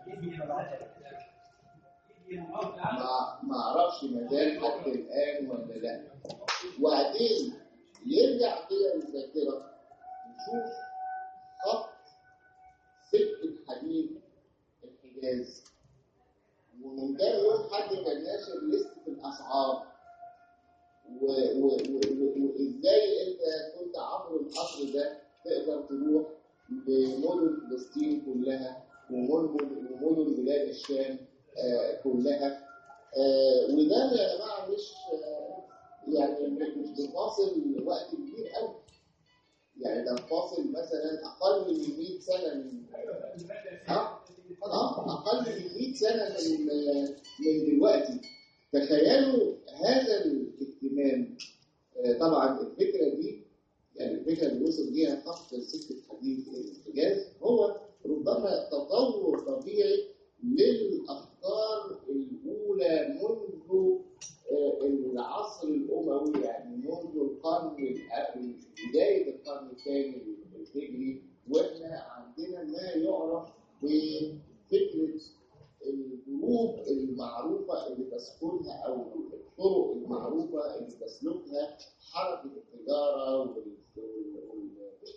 ما ما اعرفش ما زال حتى الان ولا لا وبعدين يرجع كده الذاكره نشوف خط سكه حديد الحجاز ومن كام يوم حد كان ناشر لستة الأسعار و- و- و- و- وإزاي أنت كنت عبر القطر ده تقدر تروح لمدن فلسطين كلها ومدن ومدن بلاد الشام آه، كلها آه، وده يا جماعة مش آه، يعني مش بفاصل وقت كبير قوي يعني ده فاصل مثلا أقل من 100 سنة من اه اه اقل من 100 سنه من من دلوقتي تخيلوا هذا الاهتمام آه، طبعا الفكره دي يعني الفكره اللي وصل ليها خط سكه حديد الحجاز هو ربما تطور طبيعي للافكار الاولى منذ آه، العصر الاموي يعني منذ القرن الأ- بدايه القرن الثاني الهجري واحنا عندنا ما يعرف بفكره الجروب المعروفه اللي تسكنها او الطرق المعروفه اللي تسلكها حركه التجاره وال-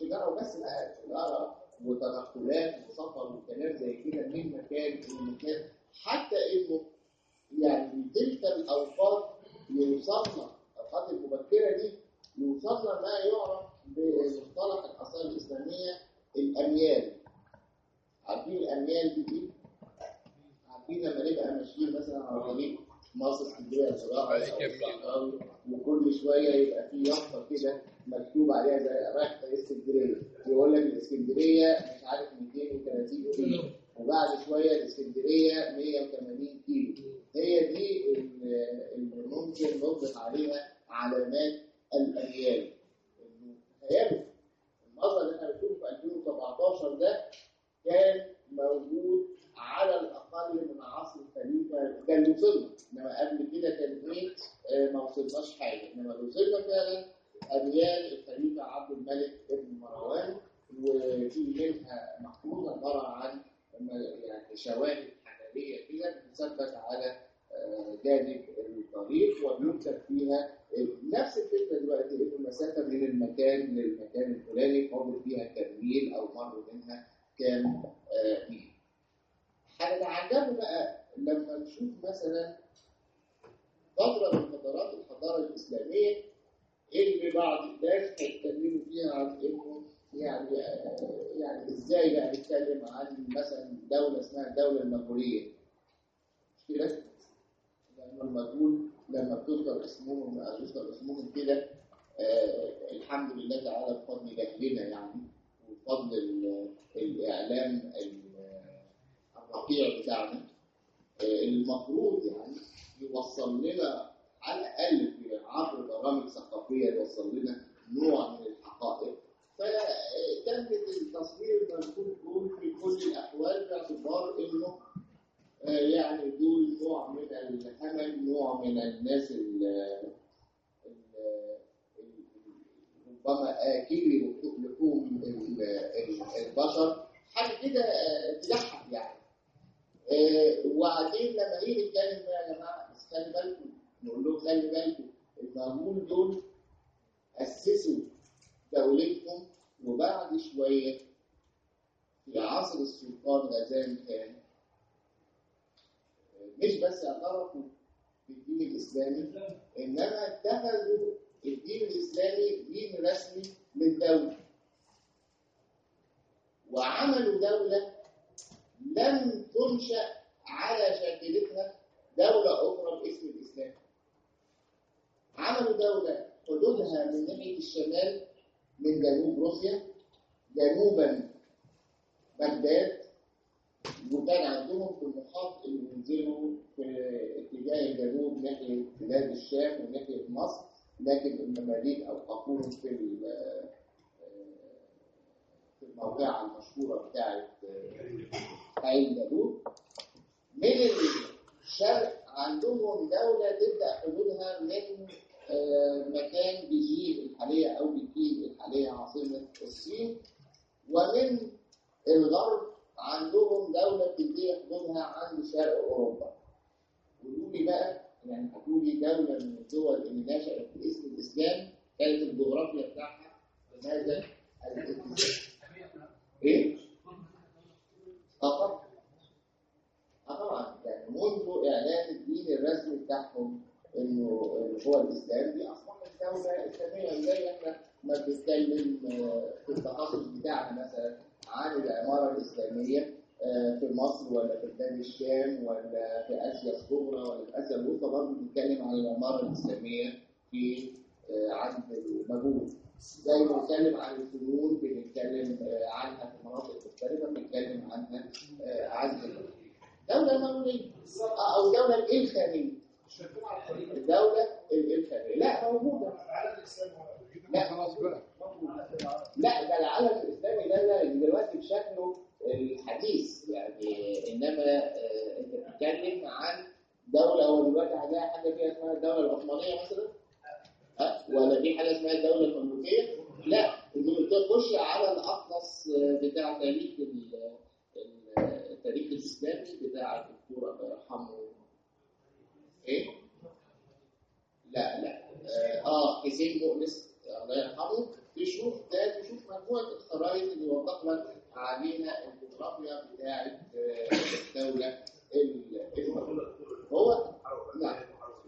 تجاره وبس بقى تجاره وتنقلات وسفر وكلام زي كده من مكان لمكان حتى انه يعني في تلك الاوقات يوصلنا الاوقات المبكره دي يوصلنا ما يعرف بمصطلح الاثار الاسلاميه الاميال عارفين الاميال دي ايه؟ عارفين لما نبقى ماشيين مثلا على طريق مصر اسكندريه الصراحه وكل شويه يبقى في يافطه كده مكتوب عليها زي رايح اسكندريه يقول لك الاسكندريه مش عارف 230 كيلو وبعد شويه الاسكندريه 180 كيلو هي دي اللي ممكن نطلق عليها علامات الاميال تخيلوا المظهر اللي احنا بنشوفه في 2017 ده كان موجود على الاقل من عصر الخليفه كان وصلنا انما قبل كده كان ايه آه ما وصلناش حاجه انما وصلنا فعلا ابيان الخليفه عبد الملك ابن مروان وفي منها محفوظه عباره عن يعني شواهد حجريه كده بتثبت على آه جانب الطريق وبيكتب فيها نفس الفكره دلوقتي ان المسافه من المكان للمكان الفلاني فاضل فيها كام ميل او مر منها كام آه ميل. هنتعجبوا بقى لما نشوف مثلا فتره من فترات الحضاره الاسلاميه اللي بعض الناس هيتكلموا فيها عن انه يعني يعني ازاي بقى نتكلم عن مثلا دوله اسمها الدوله المغوليه مش كده؟ لان المغول لما بتذكر اسمهم او يذكر اسمهم كده آه الحمد لله تعالى بفضل جهلنا يعني وبفضل الاعلام الرقيع بتاعنا آه المفروض يعني يوصل لنا على الاقل في عبر برامج ثقافيه يوصل لنا نوع من الحقائق فتمت التصوير المذكور دول في كل الاحوال باعتبار انه يعني دول نوع من الهمل نوع من الناس ربما آكلي لحوم البشر حاجه كده تضحك يعني وبعدين لما يجي نتكلم يا جماعه بس خلي بالكم نقول لهم خلي بالكم المغول دول اسسوا دولتهم وبعد شويه في عصر السلطان غزال خان مش بس اعترفوا بالدين الاسلامي انما اتخذوا الدين الاسلامي دين رسمي للدوله وعملوا دوله لم تنشا على شاكلتها دوله اخرى باسم الاسلام عملوا دوله حدودها من ناحيه الشمال من جنوب روسيا جنوبا بغداد وكان عندهم طموحات اللي بينزلوا في اتجاه الجنوب ناحيه بلاد الشام وناحيه مصر لكن المماليك اوقفوهم في في الموقعه المشهوره بتاعه عين جالوت من الشرق عندهم دوله تبدا حدودها من مكان بيجين الحاليه او بكين الحاليه عاصمه الصين ومن الغرب عندهم دولة بتنتهي حدودها عند شرق أوروبا. قولوا لي بقى يعني هتقول لي دولة من الدول اللي نشأت باسم الإسلام كانت الجغرافيا بتاعها بهذا الاتجاه. إيه؟ آه طبعا. آه طبعا يعني منذ إعلان الدين الرسمي بتاعهم إنه هو الإسلام دي أصبحت دولة إسلامية زي إحنا ما بنتكلم في التخصص بتاعنا مثلا عن العمارة الإسلامية في مصر ولا في بلاد الشام ولا في آسيا الصغرى ولا في آسيا الوسطى برضه بنتكلم عن العمارة الإسلامية في عند المغول زي ما بنتكلم عن الفنون بنتكلم عنها في مناطق مختلفة بنتكلم عنها عند دولة مغولية أو دولة الإلخانية الدولة الإلخانية لا موجودة لا خلاص بقى لا ده العالم الاسلامي ده دلوقتي بشكله الحديث يعني انما آه انت بتتكلم عن دوله هو دلوقتي هنلاقي حاجه فيها اسمها الدوله العثمانيه مثلا أه؟ ولا في حاجه اسمها الدوله المملوكيه لا انت بتخش على الاطلس بتاع تاريخ التاريخ الاسلامي بتاع الدكتور الله يرحمه ايه؟ لا لا اه حسين مؤنس الله يرحمه تشوف ده تشوف مجموعه الخرائط اللي يوضح لك عليها الجغرافيا بتاعه آه، الدوله ال- هو نعم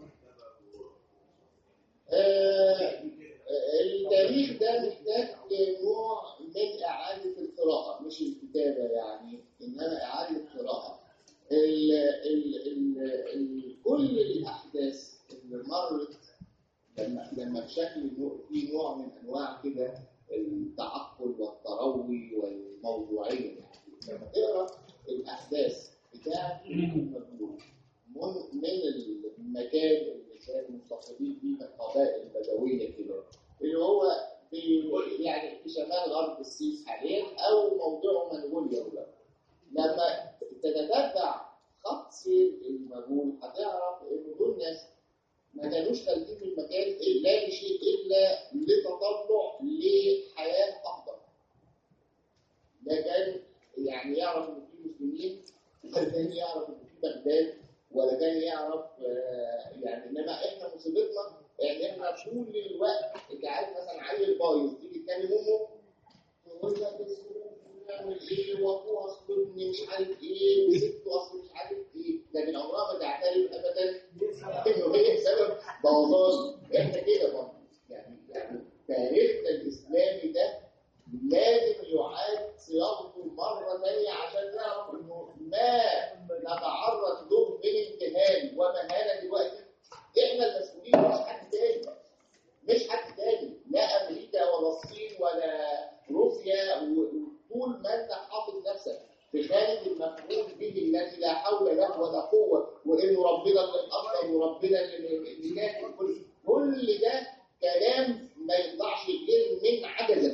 آه، التاريخ ده محتاج نوع من إعادة القراءة مش الكتابة يعني إنما إعادة قراءة ال ال ال ال كل الأحداث اللي مرت لما لما بشكل نوع في نوع من أنواع كده التعقل والتروي والموضوعية يعني لما تقرا الأحداث بتاعت المجنون من من المكان اللي كانوا مستقبلين فيه القبائل البدويه كده اللي هو في يعني في شمال غرب السيس حاليا او موضعه منغوليا دلوقتي لما تتتبع خط سير المجهول هتعرف ان دول ناس ما كانوش خارجين من المكان الا لشيء الا لتطلع لحياه افضل ده كان يعني يعرف ان في مسلمين ولا كان يعرف ان في بغداد ولا كان يعرف آه، يعني انما احنا مصيبتنا ان احنا طول الوقت انت عارف مثلا عيل بايظ تيجي تكلم امه تقول لك الظروف ونعمل ايه واخوه اصل ابني مش عارف ايه وسته اصل مش عارف ايه لكن عمرها ما تعترف ابدا انه هي سبب بوظان احنا كده برضه يعني يعني تاريخنا الاسلامي ده لازم يعاد صياغته مرة ثانية عشان نعرف انه ما نتعرض له من امتهان ومهانة دلوقتي احنا المسؤولين مش حد تاني مش حد تاني لا امريكا ولا الصين ولا روسيا وطول ما انت حاطط نفسك في خانة المفعول به الذي لا حول له ولا قوة وانه ربنا اللي مقدر وربنا اللي اللي كافي كل كل ده كلام ما يطلعش غير من عجزه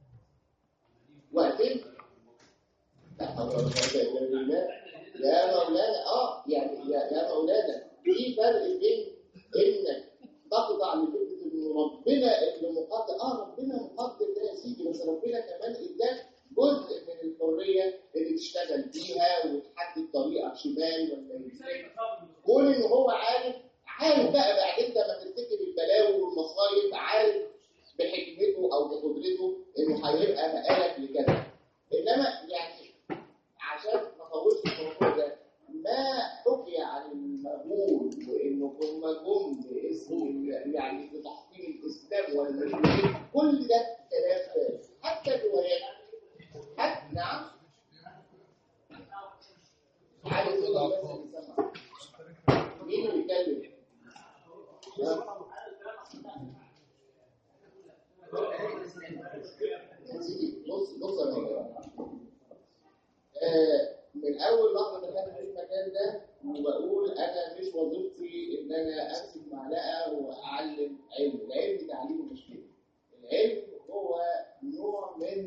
وقتين لا حول ولا قوة إلا بالله يا مولانا اه يعني يا, يا مولانا في فرق بين انك تخضع لفكره ان ربنا اللي مقدر اه ربنا مقدر ده يا سيدي بس ربنا كمان اداك جزء من الحريه اللي تشتغل بيها وتحدد طريقك شمال ولا يمين كون ان هو عارف عارف بقى بعد انت ما تفتكر البلاوي والمصايب عارف بحكمته او بقدرته انه هيبقى مقالك لكذا انما يعني عشان ما اطولش في الموضوع ده ما حكي عن المغول وانه هم جم باسم يعني بتحطيم الاسلام والمسلمين كل ده كلام فارغ حتى الروايات حتى نعم عايز اقول لك بس اللي سمع مين اللي بيتكلم؟ ها؟ يا سيدي بص بص يا مولانا آه، من اول لحظه دخلت في المكان ده وبقول انا مش وظيفتي ان انا امسك معلقه واعلم علم العلم تعليم مش كده العلم هو نوع من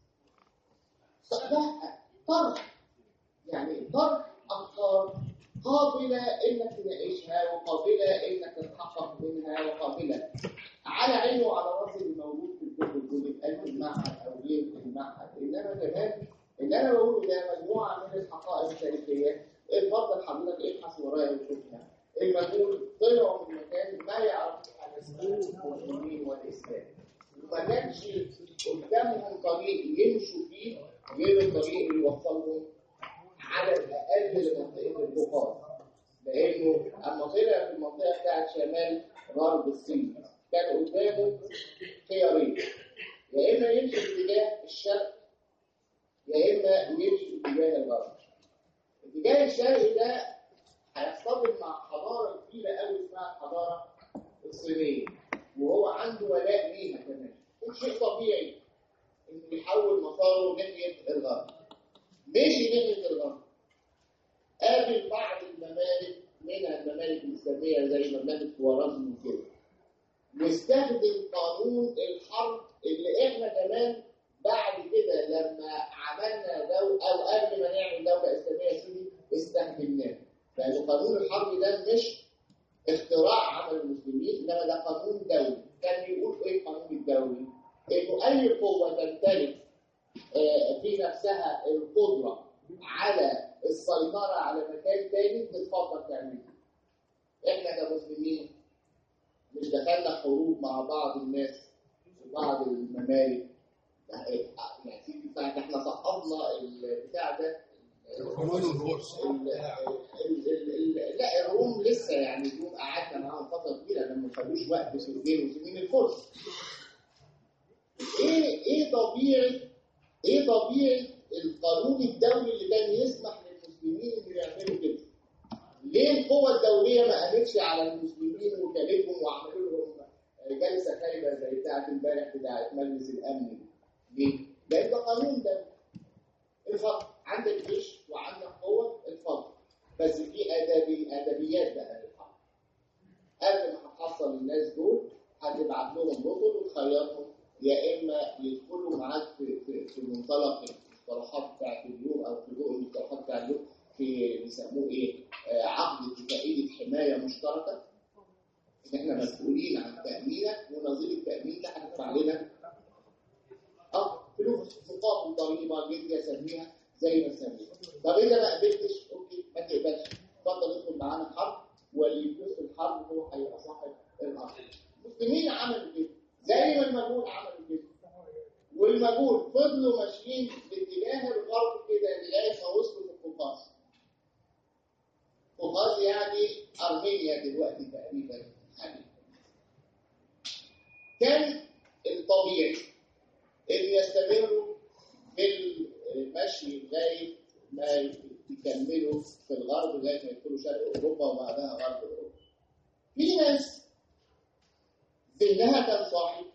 لا طرح يعني طرح افكار قابله انك تناقشها وقابله انك تتحقق منها وقابله على عينه وعلى راسه الموجود في الكتب اللي بتقال في المعهد او غير في المعهد انما كمان اللي انا بقوله ده مجموعه من الحقائق التاريخيه اتفضل حضرتك ابحث ورايا وشوفها المجهول طلعوا من مكان ما يعرفش عن المسلمين والاسلام وما كانش قدامهم طريق يمشوا فيه غير الطريق اللي يوصلهم على الاقل لمنطقه البخار لانه اما طلع في المنطقه بتاعت شمال غرب الصين كان قدامه خيارين يا اما يمشي في اتجاه الشرق يا اما يمشي في اتجاه الغرب الاتجاه الشرقي ده هيصطدم مع حضاره كبيره قوي اسمها الحضاره الصينيه وهو عنده ولاء ليها كمان شيء طبيعي انه يحول مساره ناحيه الغرب مشي ناحيه الغرب قابل بعض الممالك منها الممالك الاسلاميه زي مملكه خوارزم وكده واستخدم قانون الحرب اللي احنا كمان بعد كده لما عملنا دولة او قبل ما نعمل دوله اسلاميه سوري استخدمناه لان قانون الحرب ده مش اختراع عمل المسلمين انما ده قانون دولي كان بيقول ايه القانون الدولي؟ انه اي قوه تمتلك آه، في نفسها القدره على السيطره على مكان تاني تتفضل تعملها. احنا كمسلمين مش دخلنا حروب مع بعض الناس بعض الممالك يعني احنا سقطنا البتاع ده لا الروم لسه يعني الروم قعدنا معاهم فتره كبيره لما ما خدوش وقت في بين وسنين الفرس ايه ايه طبيعه ايه طبيعه القانون الدولي اللي كان يسمح للمسلمين انه يعملوا كده ليه القوى الدوليه ما قامتش على المسلمين وكلتهم وعملوا لهم جلسه خايبه زي بتاعه امبارح بتاعه مجلس الامن ليه؟ لان ده قانون دولي الفضل عندك جيش وعندك قوه اتفضل بس في ادبي ادبيات بقى للحرب قبل ما هتحصل الناس دول هتبعت لهم رسل وتخيرهم يا اما يدخلوا معاك في, في, في منطلق المصطلحات بتاعت اليوم او في ضوء المصطلحات بتاعت اليوم في بيسموه ايه؟ آه عقد اتفاقيه حمايه مشتركه ان احنا مسؤولين عن تامينك ونظير التامين ده هتدفع لنا اه فلوس مقابل ضريبه جزيه سميها زي ما نسميها طب اذا ما قبلتش اوكي ما تقبلش اتفضل ادخل معانا حرب واللي يفوز في الحرب هو هيبقى صاحب الارض المسلمين عملوا كده زي ما المجهول عملوا كده والمجهول فضلوا ماشيين باتجاه الغرب كده لغايه ما وصلوا في القوقاز القوقاز يعني ارمينيا دلوقتي تقريبا حاليا كان الطبيعي ان يستمروا في المشي لغايه ما يكملوا في الغرب لغايه ما يدخلوا شرق اوروبا وبعدها غرب اوروبا. في ناس ذهنها كان صاحي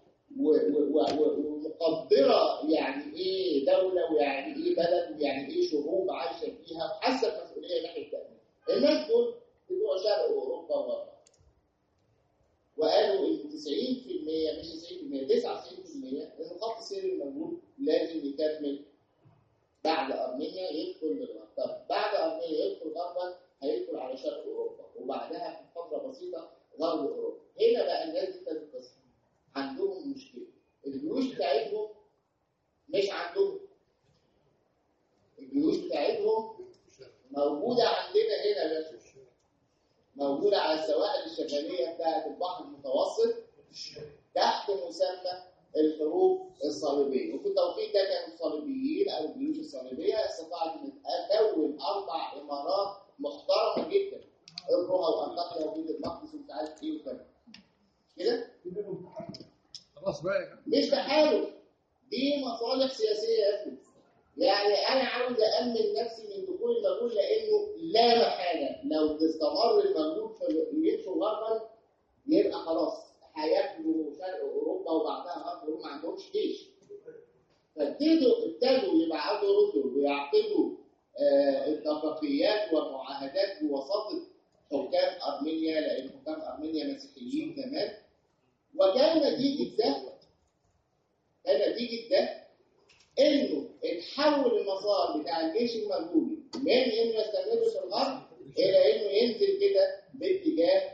ومقدره يعني ايه دوله ويعني ايه بلد ويعني ايه شعوب عايشه فيها وحاسه بمسؤوليه ناحيه التامين. الناس دول بتوع شرق اوروبا وغرب. وقالوا ان 90% مش 90% 99% ان خط سير الموجود لازم يكمل بعد ارمينيا يدخل للغرب طب بعد ارمينيا يدخل غربا هيدخل على شرق اوروبا وبعدها في فتره بسيطه غرب اوروبا هنا بقى الناس دي كانت تصحى عندهم مشكله الجيوش بتاعتهم مش عندهم الجيوش بتاعتهم موجوده عندنا هنا بس موجوده على السواحل الشماليه بتاعت البحر المتوسط تحت مسمى الحروب الصليبيه وفي التوقيت ده كانوا الصليبيين او الجيوش الصليبيه استطاعت ان تكون اربع امارات محترمه جدا الروها وانطاكيا وبيت المقدس ومش عارف ايه وكده كده خلاص بقى مش تحالف دي مصالح سياسيه يا ابني يعني انا عاوز امن نفسي من دخول المجهول لانه لا محاله لو استمر المجهول في يمشوا غربا يبقى خلاص هياكلوا شرق اوروبا وبعدها غرب اوروبا ما عندهمش جيش فابتدوا ابتدوا يبعتوا رسل ويعقدوا آه اتفاقيات ومعاهدات بوساطه حكام ارمينيا لان حكام ارمينيا مسيحيين كمان وكان نتيجه ده كان نتيجه ده انه اتحول المسار بتاع الجيش المغولي من انه يستمر في الغرب الى انه ينزل كده باتجاه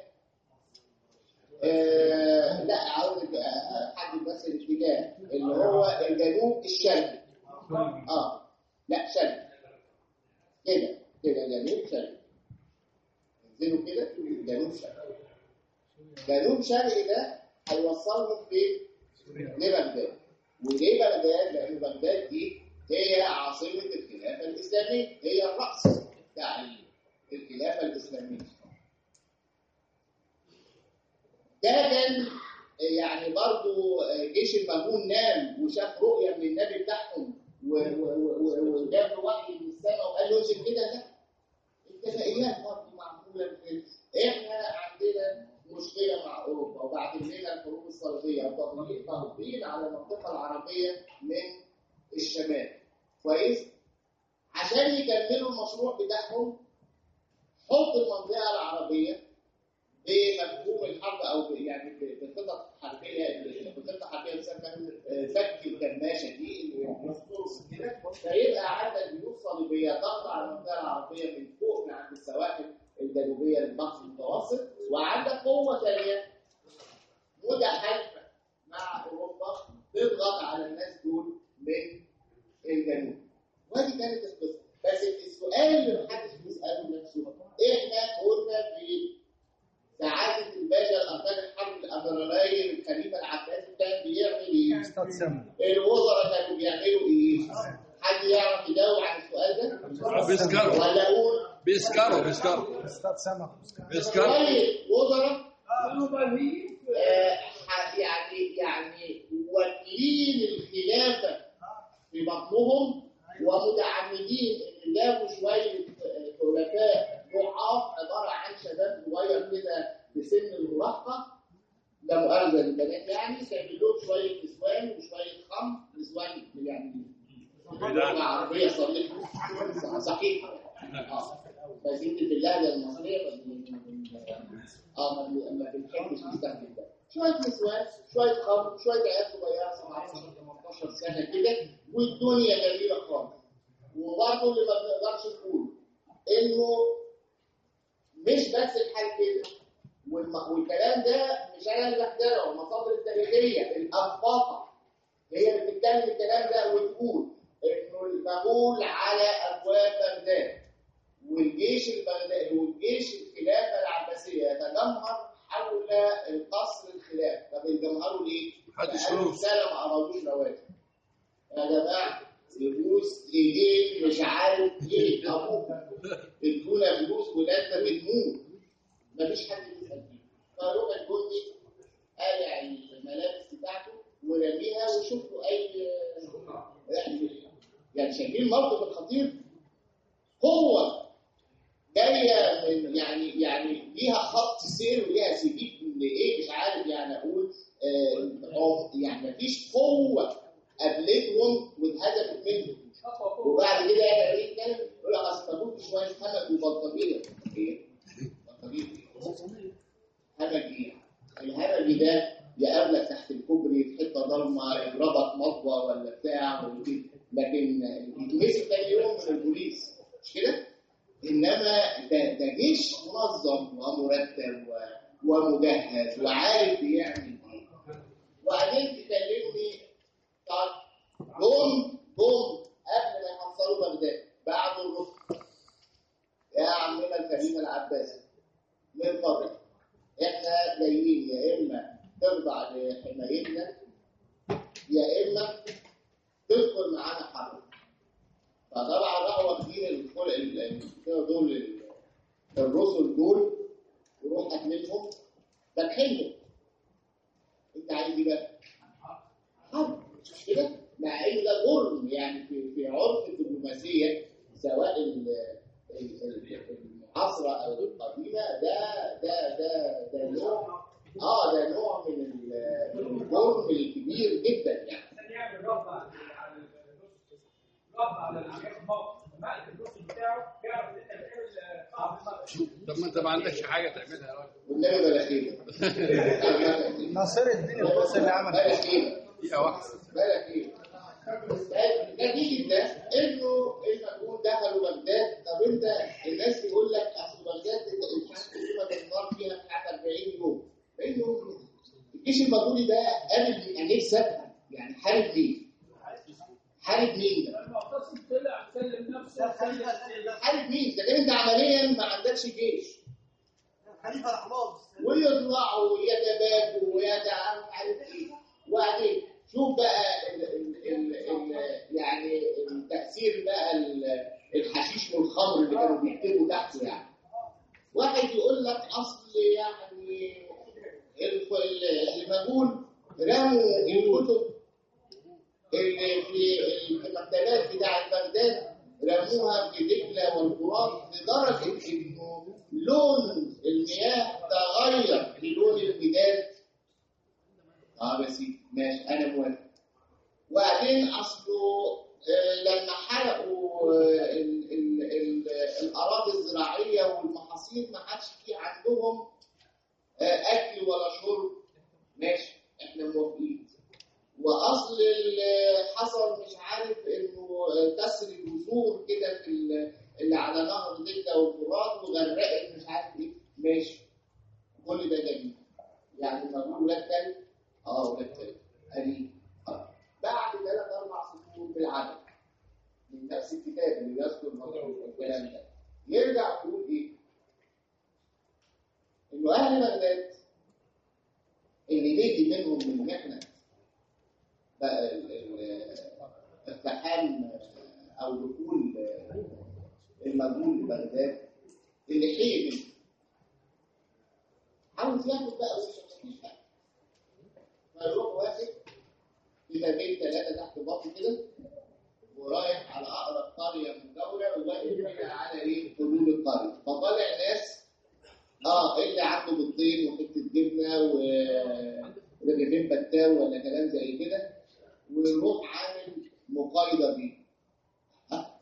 آه لا عاوز احدد بس الاتجاه اللي هو الجنوب الشرقي اه لا شرقي كده كده جنوب شرقي انزلوا كده جنوب شرقي جنوب شرقي ده هيوصلهم فين؟ لبغداد وليه بغداد؟ لأن بغداد دي هي عاصمة الخلافة الإسلامية هي الرأس بتاع الخلافة الإسلامية ده كان يعني برضو جيش المهون نام وشاف رؤية من النبي بتاعهم وجاب له وحي من السماء وقال له امسك كده لا اتفاقيات برضه معمولة احنا عندنا مشكلة مع أوروبا وبعد لنا الحروب الصليبية وتطبيق تطبيق على المنطقة العربية من الشمال كويس؟ عشان يكملوا المشروع بتاعهم حط المنطقة العربية بمفهوم الحرب أو يعني بخطط حربية بخطة حربية تسمى فك الكماشة دي اللي بترص كده فيبقى عندك جيوش صليبية ضغط على المنطقة العربية من فوق من عند السواحل الجنوبية للبحر المتوسط وعندك قوة ثانية متحالفة مع أوروبا تضغط على الناس دول من الجنوب ودي كانت القصة بس السؤال اللي محدش بيسأله نفسه احنا كنا في سعادة الباشا الأركان الحرب الأمريكي الخليفة العباسي كان بيعمل ايه؟ سمع الوزراء كانوا بيعملوا ايه؟ حد يعرف يجاوب عن السؤال ده؟ بيسكروا ولا اقول بيسكروا بيسكروا اصطاد سمك بيسكروا شوية وزراء كانوا بالهين آه، ح- يعني يعني واكلين الخلافة في بطنهم ومتعمدين ان جابوا شوية آه، خلفاء ضعاف عبارة عن شباب صغير كده في سن المراهقة لا مؤاخذة للبنات يعني كان لهم شوية نسوان وشوية خمر نسوان يعني لغة عربية صريحة صحيحة اه بس انت في اللهجة المصرية ما بن- اه ما ما بنحبش نستخدم ده شوية نسوان شوية خمر شوية عيال صغيرة 17 18 سنة كده والدنيا جميلة خالص وبرضه اللي ما بنقدرش نقول انه مش بس الحال كده والم- والكلام ده مش انا اللي بخترعه المصادر التاريخيه الانفاقه هي اللي بتتكلم الكلام ده وتقول انه المغول على ابواب بغداد والجيش البغدادي والجيش الخلافه العباسيه يتجمهر حول القصر الخلاف طب يتجمهروا ليه؟ محدش بقالهم فلوس. سنه ما قرضوش رواتب يا جماعه فلوس ايدين مش عارف ايه ابوك ادونا فلوس ولادنا بتموت مفيش حد يسال فيه فاروق الجندي قالع الملابس بتاعته ورميها وشوف له اي يعني يعني شايفين الموقف الخطير قوه جايه من يعني يعني ليها خط سير وليها سبيل لايه مش عارف يعني اقول آه أو يعني مفيش قوه قابلتهم واتهزمت منهم وبعد كده احنا ايه نتكلم يقول لك اصل مجهود شويه همج وبلطجيه ايه؟ بلطجيه ايه؟ همج ايه؟ الهمج ده يقابلك تحت الكوبري في حته ضلمه يضربك مطوه ولا بتاع وكده لكن يتمسك تاني يوم من البوليس مش كده؟ انما ده, ده جيش منظم ومرتب و- ومجهز وعارف بيعمل ايه وبعدين تكلمني طب جم جم قبل ما يحصلوا بغداد بعد الرسل يا عمنا الكريم العباسي من فضلك احنا جايين يا اما تخضع لحمايتنا يا اما تدخل معانا حرب فطبعا راحوا واخدين الخل- ال- ال- دول ال- الرسل دول وروح منهم فاتحينهم انت عايز ايه بقى؟ حرب مش كده؟ مع ان ده جرم يعني في في عرف الدبلوماسيه سواء ال- ال- ال- المعاصره او القديمه ده ده ده ده نوع اه ده نوع من ال- من الجرم الكبير جدا يعني عشان يعمل رفض على على النص رفض على اللي بياخد موقف لما قلت النص بتاعه يعرف ان انت بتعمل صعب طب ما انت ما عندكش حاجه تعملها يا راجل. والنبي بلا خير ناصر الدين القدس اللي عمل بلا كده. خير دقيقه واحده بالك ايه؟ نتيجة ده انه المجهول دخلوا بغداد طب انت الناس تقول لك اصل بغداد الحرب قيمة النار فيها بتاعت 40 يوم 40 يوم الجيش المغولي ده قابل من انيس سابها يعني حارب مين؟ حارب مين ده؟ المعتصم طلع سلم نفسه سلم حارب مين؟ ده كان انت عمليا ما عندكش جيش خليفه الاحماض ويطلعوا ويتبادوا ويتعاملوا مش عارف ايه وبعدين شوف بقى ال ال ال ال يعني التأثير بقى ال- الحشيش والخمر اللي كانوا بيكتبوا تحته يعني واحد يقول لك اصل يعني الف- ال- المجهول رموا الكتب اللي في المكتبات بتاعت بغداد رموها في دجله والفرات لدرجه انه لون المياه تغير للون المداد اه بس ماشي انا موافق وبعدين اصله آه، لما حرقوا آه، ال- ال- ال- الاراضي الزراعيه والمحاصيل ما عادش في عندهم آه، اكل ولا شرب ماشي احنا موافقين واصل اللي حصل مش عارف انه كسر الجسور كده في ال- اللي على نهر دجله والفرات وغرقت مش عارف ايه ماشي كل ده جميل يعني المغرور ولاد كلب اه ولاد كلب قليل آه. بعد ثلاث اربع سطور بالعدد من نفس الكتاب اللي بيذكر الموضوع الكلام ده يرجع يقول ايه؟ انه اهل بغداد اللي نجي منهم من محنه ال- ال- اقتحام او دخول المجهول لبغداد اللي حيل منه عاوز ياخد بقى وش مفيش حاجه فيروح واخد كتابين ثلاثه تحت بطن كده ورايح على اقرب قريه مجاوره وواقف كده على ايه حدود القريه فطالع ناس اه اللي عنده بيضتين وحته جبنه و ورغيفين بتاو ولا كلام زي كده ويروح عامل مقايضه بيه ها؟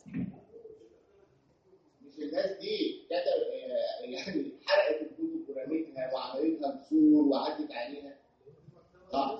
مش الناس دي كتب آه، يعني حرقت الكتب ورمتها وعملتها بسور وعدت عليها اه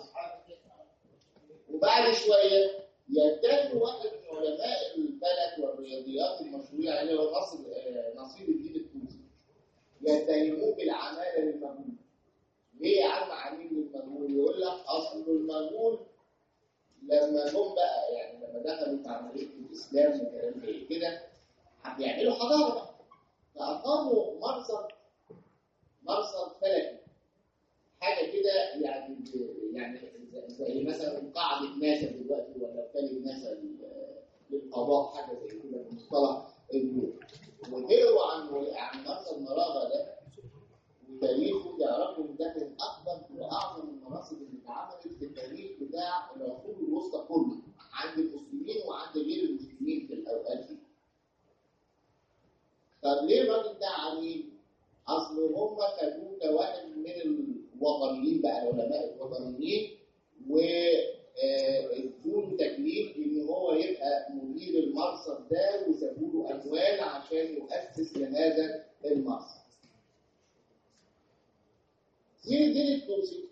وبعد شويه يتجه واحد من علماء الفلك والرياضيات المشهورين عليه هو نصر آه، نصير الدين التونسي يتهموه بالعماله للمجهول ليه يا عم عميل للمجهول يقول لك اصل المجهول لما جم بقى يعني لما دخلوا في عمليه الاسلام وكلام زي كده بيعملوا حضاره بقى فاقاموا مرصد مرصد فلكي حاجه كده يعني يعني زي- زي مثلا قاعده ناسا دلوقتي ولا وكاله ناسا لل- للقضاء حاجه زي كده بمصطلح النور وقروا عن عن مرصد مراغه ده وتاريخه يعرفوا ان ده من اكبر واعظم المناصب اللي اتعملت في التاريخ بتاع العصور الوسطى كله عند المسلمين وعند غير المسلمين في الاوقات دي. طب ليه الراجل ده عليه؟ اصل هم خدوه كواحد من الوطنيين بقى العلماء الوطنيين و آه، ادوا له تكليف ان هو يبقى مدير المرصد ده وسابوا له اموال عشان يؤسس لهذا المرصد. زين الدين التونسي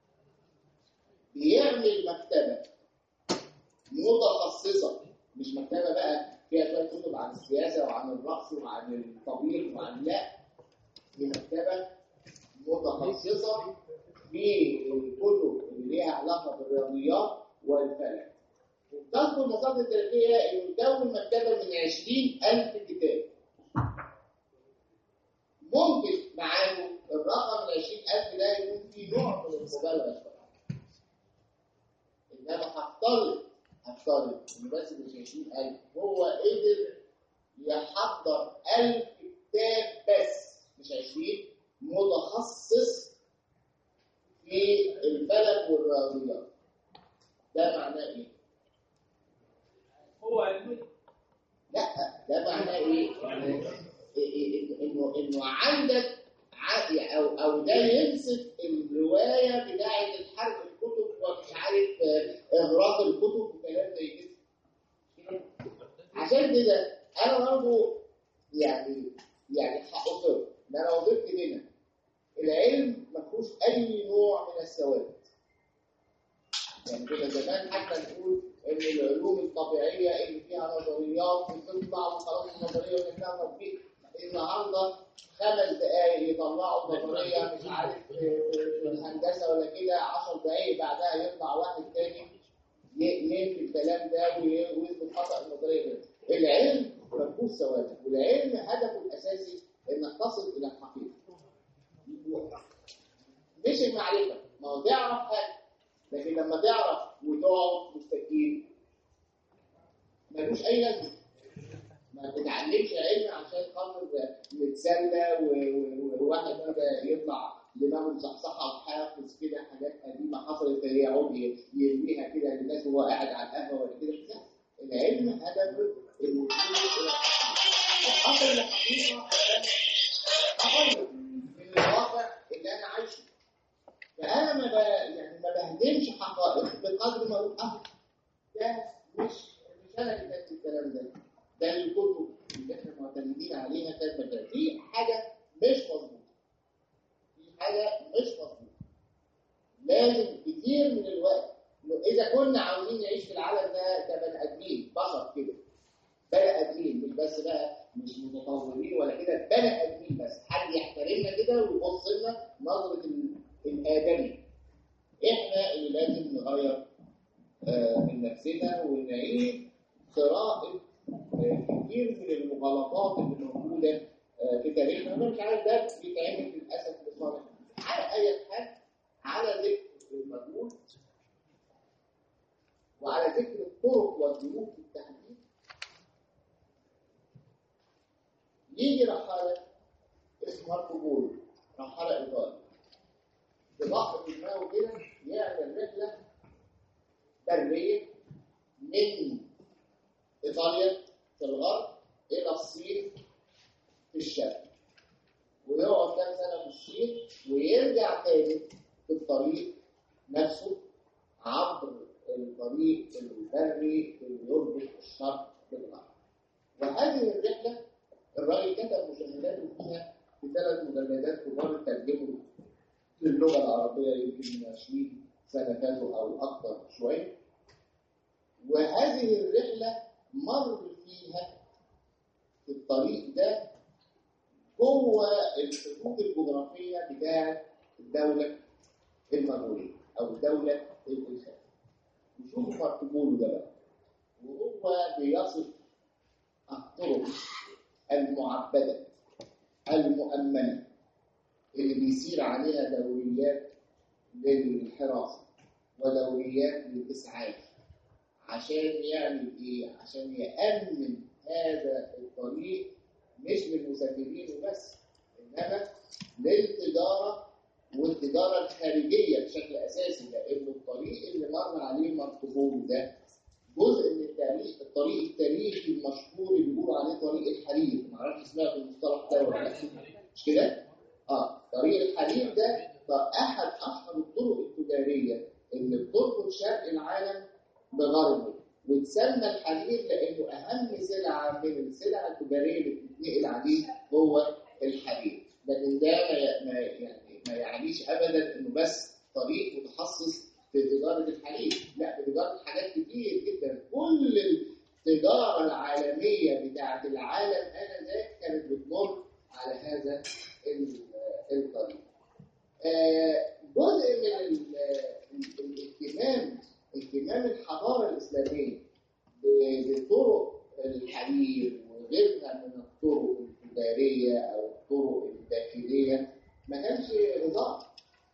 بيعمل مكتبه متخصصه مش مكتبه بقى فيها شويه كتب عن السياسه وعن الرقص وعن الطبيخ وعن لا دي مكتبه متخصصه في الكتب اللي ليها علاقه بالرياضيات والفلك وبتذكر المصادر التاريخيه انه يكون مكتبه من 20000 كتاب ممكن معاه الرقم ال 20000 ده يكون فيه نوع من المبالغه شويه انما هفترض هفترض ان بس مش 20000 هو قدر يحضر 1000 كتاب بس مش 20 متخصص في الفلك والرياضيات ده معناه ايه؟ هو علمي لا ده معناه ايه؟ يعني إيه- إيه- انه انه عندك ع- او او ده يمسك الروايه بتاعه الحرق الكتب ومش عارف آه، اغراق الكتب وكلام زي كده عشان كده انا برضه يعني يعني هأصر ان انا وظيفتي هنا العلم ما فيهوش اي نوع من السواد يعني كنا زمان حتى نقول ان العلوم الطبيعيه اللي فيها نظريات بتطلع وخلاص النظريه ونحتاج تطبيق النهارده خمس دقائق يطلعوا نظريه مش عارف في في الهندسه ولا كده 10 دقائق بعدها يطلع واحد تاني ي- ينفي الكلام ده وي- ويثبت خطا النظريه ده العلم ما فيهوش سواد والعلم هدفه الاساسي انك تصل الى الحقيقه مش المعرفه ما هو تعرف حاجه لكن لما تعرف وتقعد مستكين ملوش اي لازمه ما تتعلمش علم عشان خاطر نتسلى و- و- وواحد كده يطلع دماغه مصحصحه وحافظ كده حاجات قديمه حصلت يقعد ي- يرميها كده للناس وهو قاعد على القهوه ولا كده لا العلم هدفه انه اصل الحقيقه اقل من الواقع اللي انا عايشه فانا ما ب... يعني ما بهدمش حقائق بقدر ما اقول اه ده مش مش انا اللي كاتب الكلام ده ده الكتب اللي احنا معتمدين عليها كاتبه كده في حاجه مش مظبوطه في حاجه مش مظبوطه لازم كتير من الوقت إنه اذا كنا عاوزين نعيش في العالم ده كبني ادمين بشر كده بني ادمين مش بس بقى مش متطورين ولا كده بني ادمين بس حد يحترمنا كده ويبص لنا نظره ال- الادمي احنا اللي لازم نغير آه، من نفسنا ونعيد قراءه آه، كتير من المغالطات اللي موجوده آه، في تاريخنا انا مش عارف ده بيتعمل للاسف لصالح على اي حال على ذكر المجهول وعلى ذكر الطرق والظروف بالتحديد يجي رحالة اسمه ماركو بولو رحالة إيطالي ببحر في دماغه كده يعمل رحلة برية من إيطاليا في الغرب إلى الصين في الشرق ويقعد كام سنة في الصين ويرجع تاني في الطريق نفسه عبر الطريق البري اللي يربط الشرق بالغرب وهذه الرحلة الراجل كتب مشاهداته فيها في ثلاث مجلدات كبار ترجموا للغة العربية يمكن من 20 سنة فاتوا أو أكثر شوية وهذه الرحلة مر فيها في الطريق ده جوه الحدود الجغرافية بتاعة الدولة المغربية أو الدولة الإنسانية. نشوف ماركوبولو ده بقى وهو بيصف الطرق المعبدة المؤمنة اللي بيسير عليها دوريات للحراسة ودوريات للإسعاف عشان يعمل إيه؟ عشان يأمن هذا الطريق مش للمسافرين وبس إنما للتجارة والتجارة الخارجية بشكل أساسي لأن الطريق اللي مر عليه ماركوبولو ده جزء من التاريخ الطريق التاريخي المشهور اللي بيقولوا عليه طريق الحرير معرفش سمعت المصطلح ده ولا لا مش كده؟ اه طريق الحرير ده ده احد اشهر الطرق التجاريه اللي بتربط شرق العالم بغربه وتسمى الحرير لانه اهم سلعه من السلع التجاريه اللي بتتنقل عليه هو الحرير لكن ده ما ي- ما يعني ما يعنيش ابدا انه بس طريق متخصص في تجاره الحرير لا في تجاره حاجات كتير جدا كل التجاره العالميه بتاعه العالم انذاك كانت بتمر على هذا ال- الطريق آه، جزء من ال- ال- الاهتمام اهتمام الحضاره الاسلاميه ب- بطرق الحرير وغيرها من الطرق التجاريه او الطرق الداخليه ما كانش هزار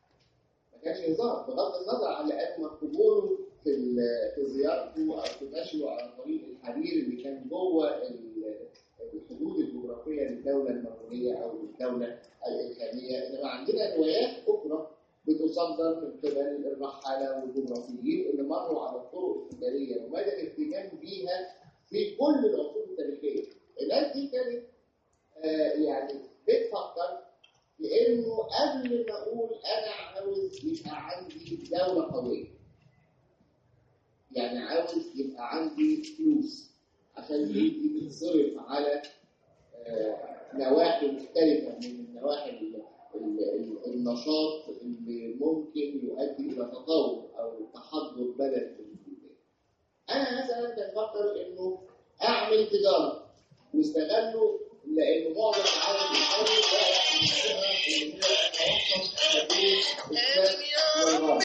ما كانش هزار بغض النظر على ان مقبوله في ال- في زيارته او في مشيه على طريق الحرير اللي كان جوه ال- الحدود الجغرافيه للدوله المغربيه او للدوله الإلهامية إنما عندنا روايات أخرى بتصدر من قبل الرحالة والجغرافيين اللي مروا على الطرق التجارية ومدى الاهتمام بيها في كل العصور التاريخية. الناس دي كانت آه يعني بتفكر في إنه قبل ما أقول أنا عاوز يبقى عندي دولة قوية. يعني عاوز يبقى عندي فلوس عشان دي تتصرف على آه، نواحي مختلفة من النواحي ال- ال- ال- النشاط اللي ممكن يؤدي إلى تطور أو تحضر بلد في البلدان. أنا مثلا بفكر إنه أعمل تجارة واستغله لأنه معظم العالم الحالي بقى يعمل إن هي تتوسط ما بين الشرق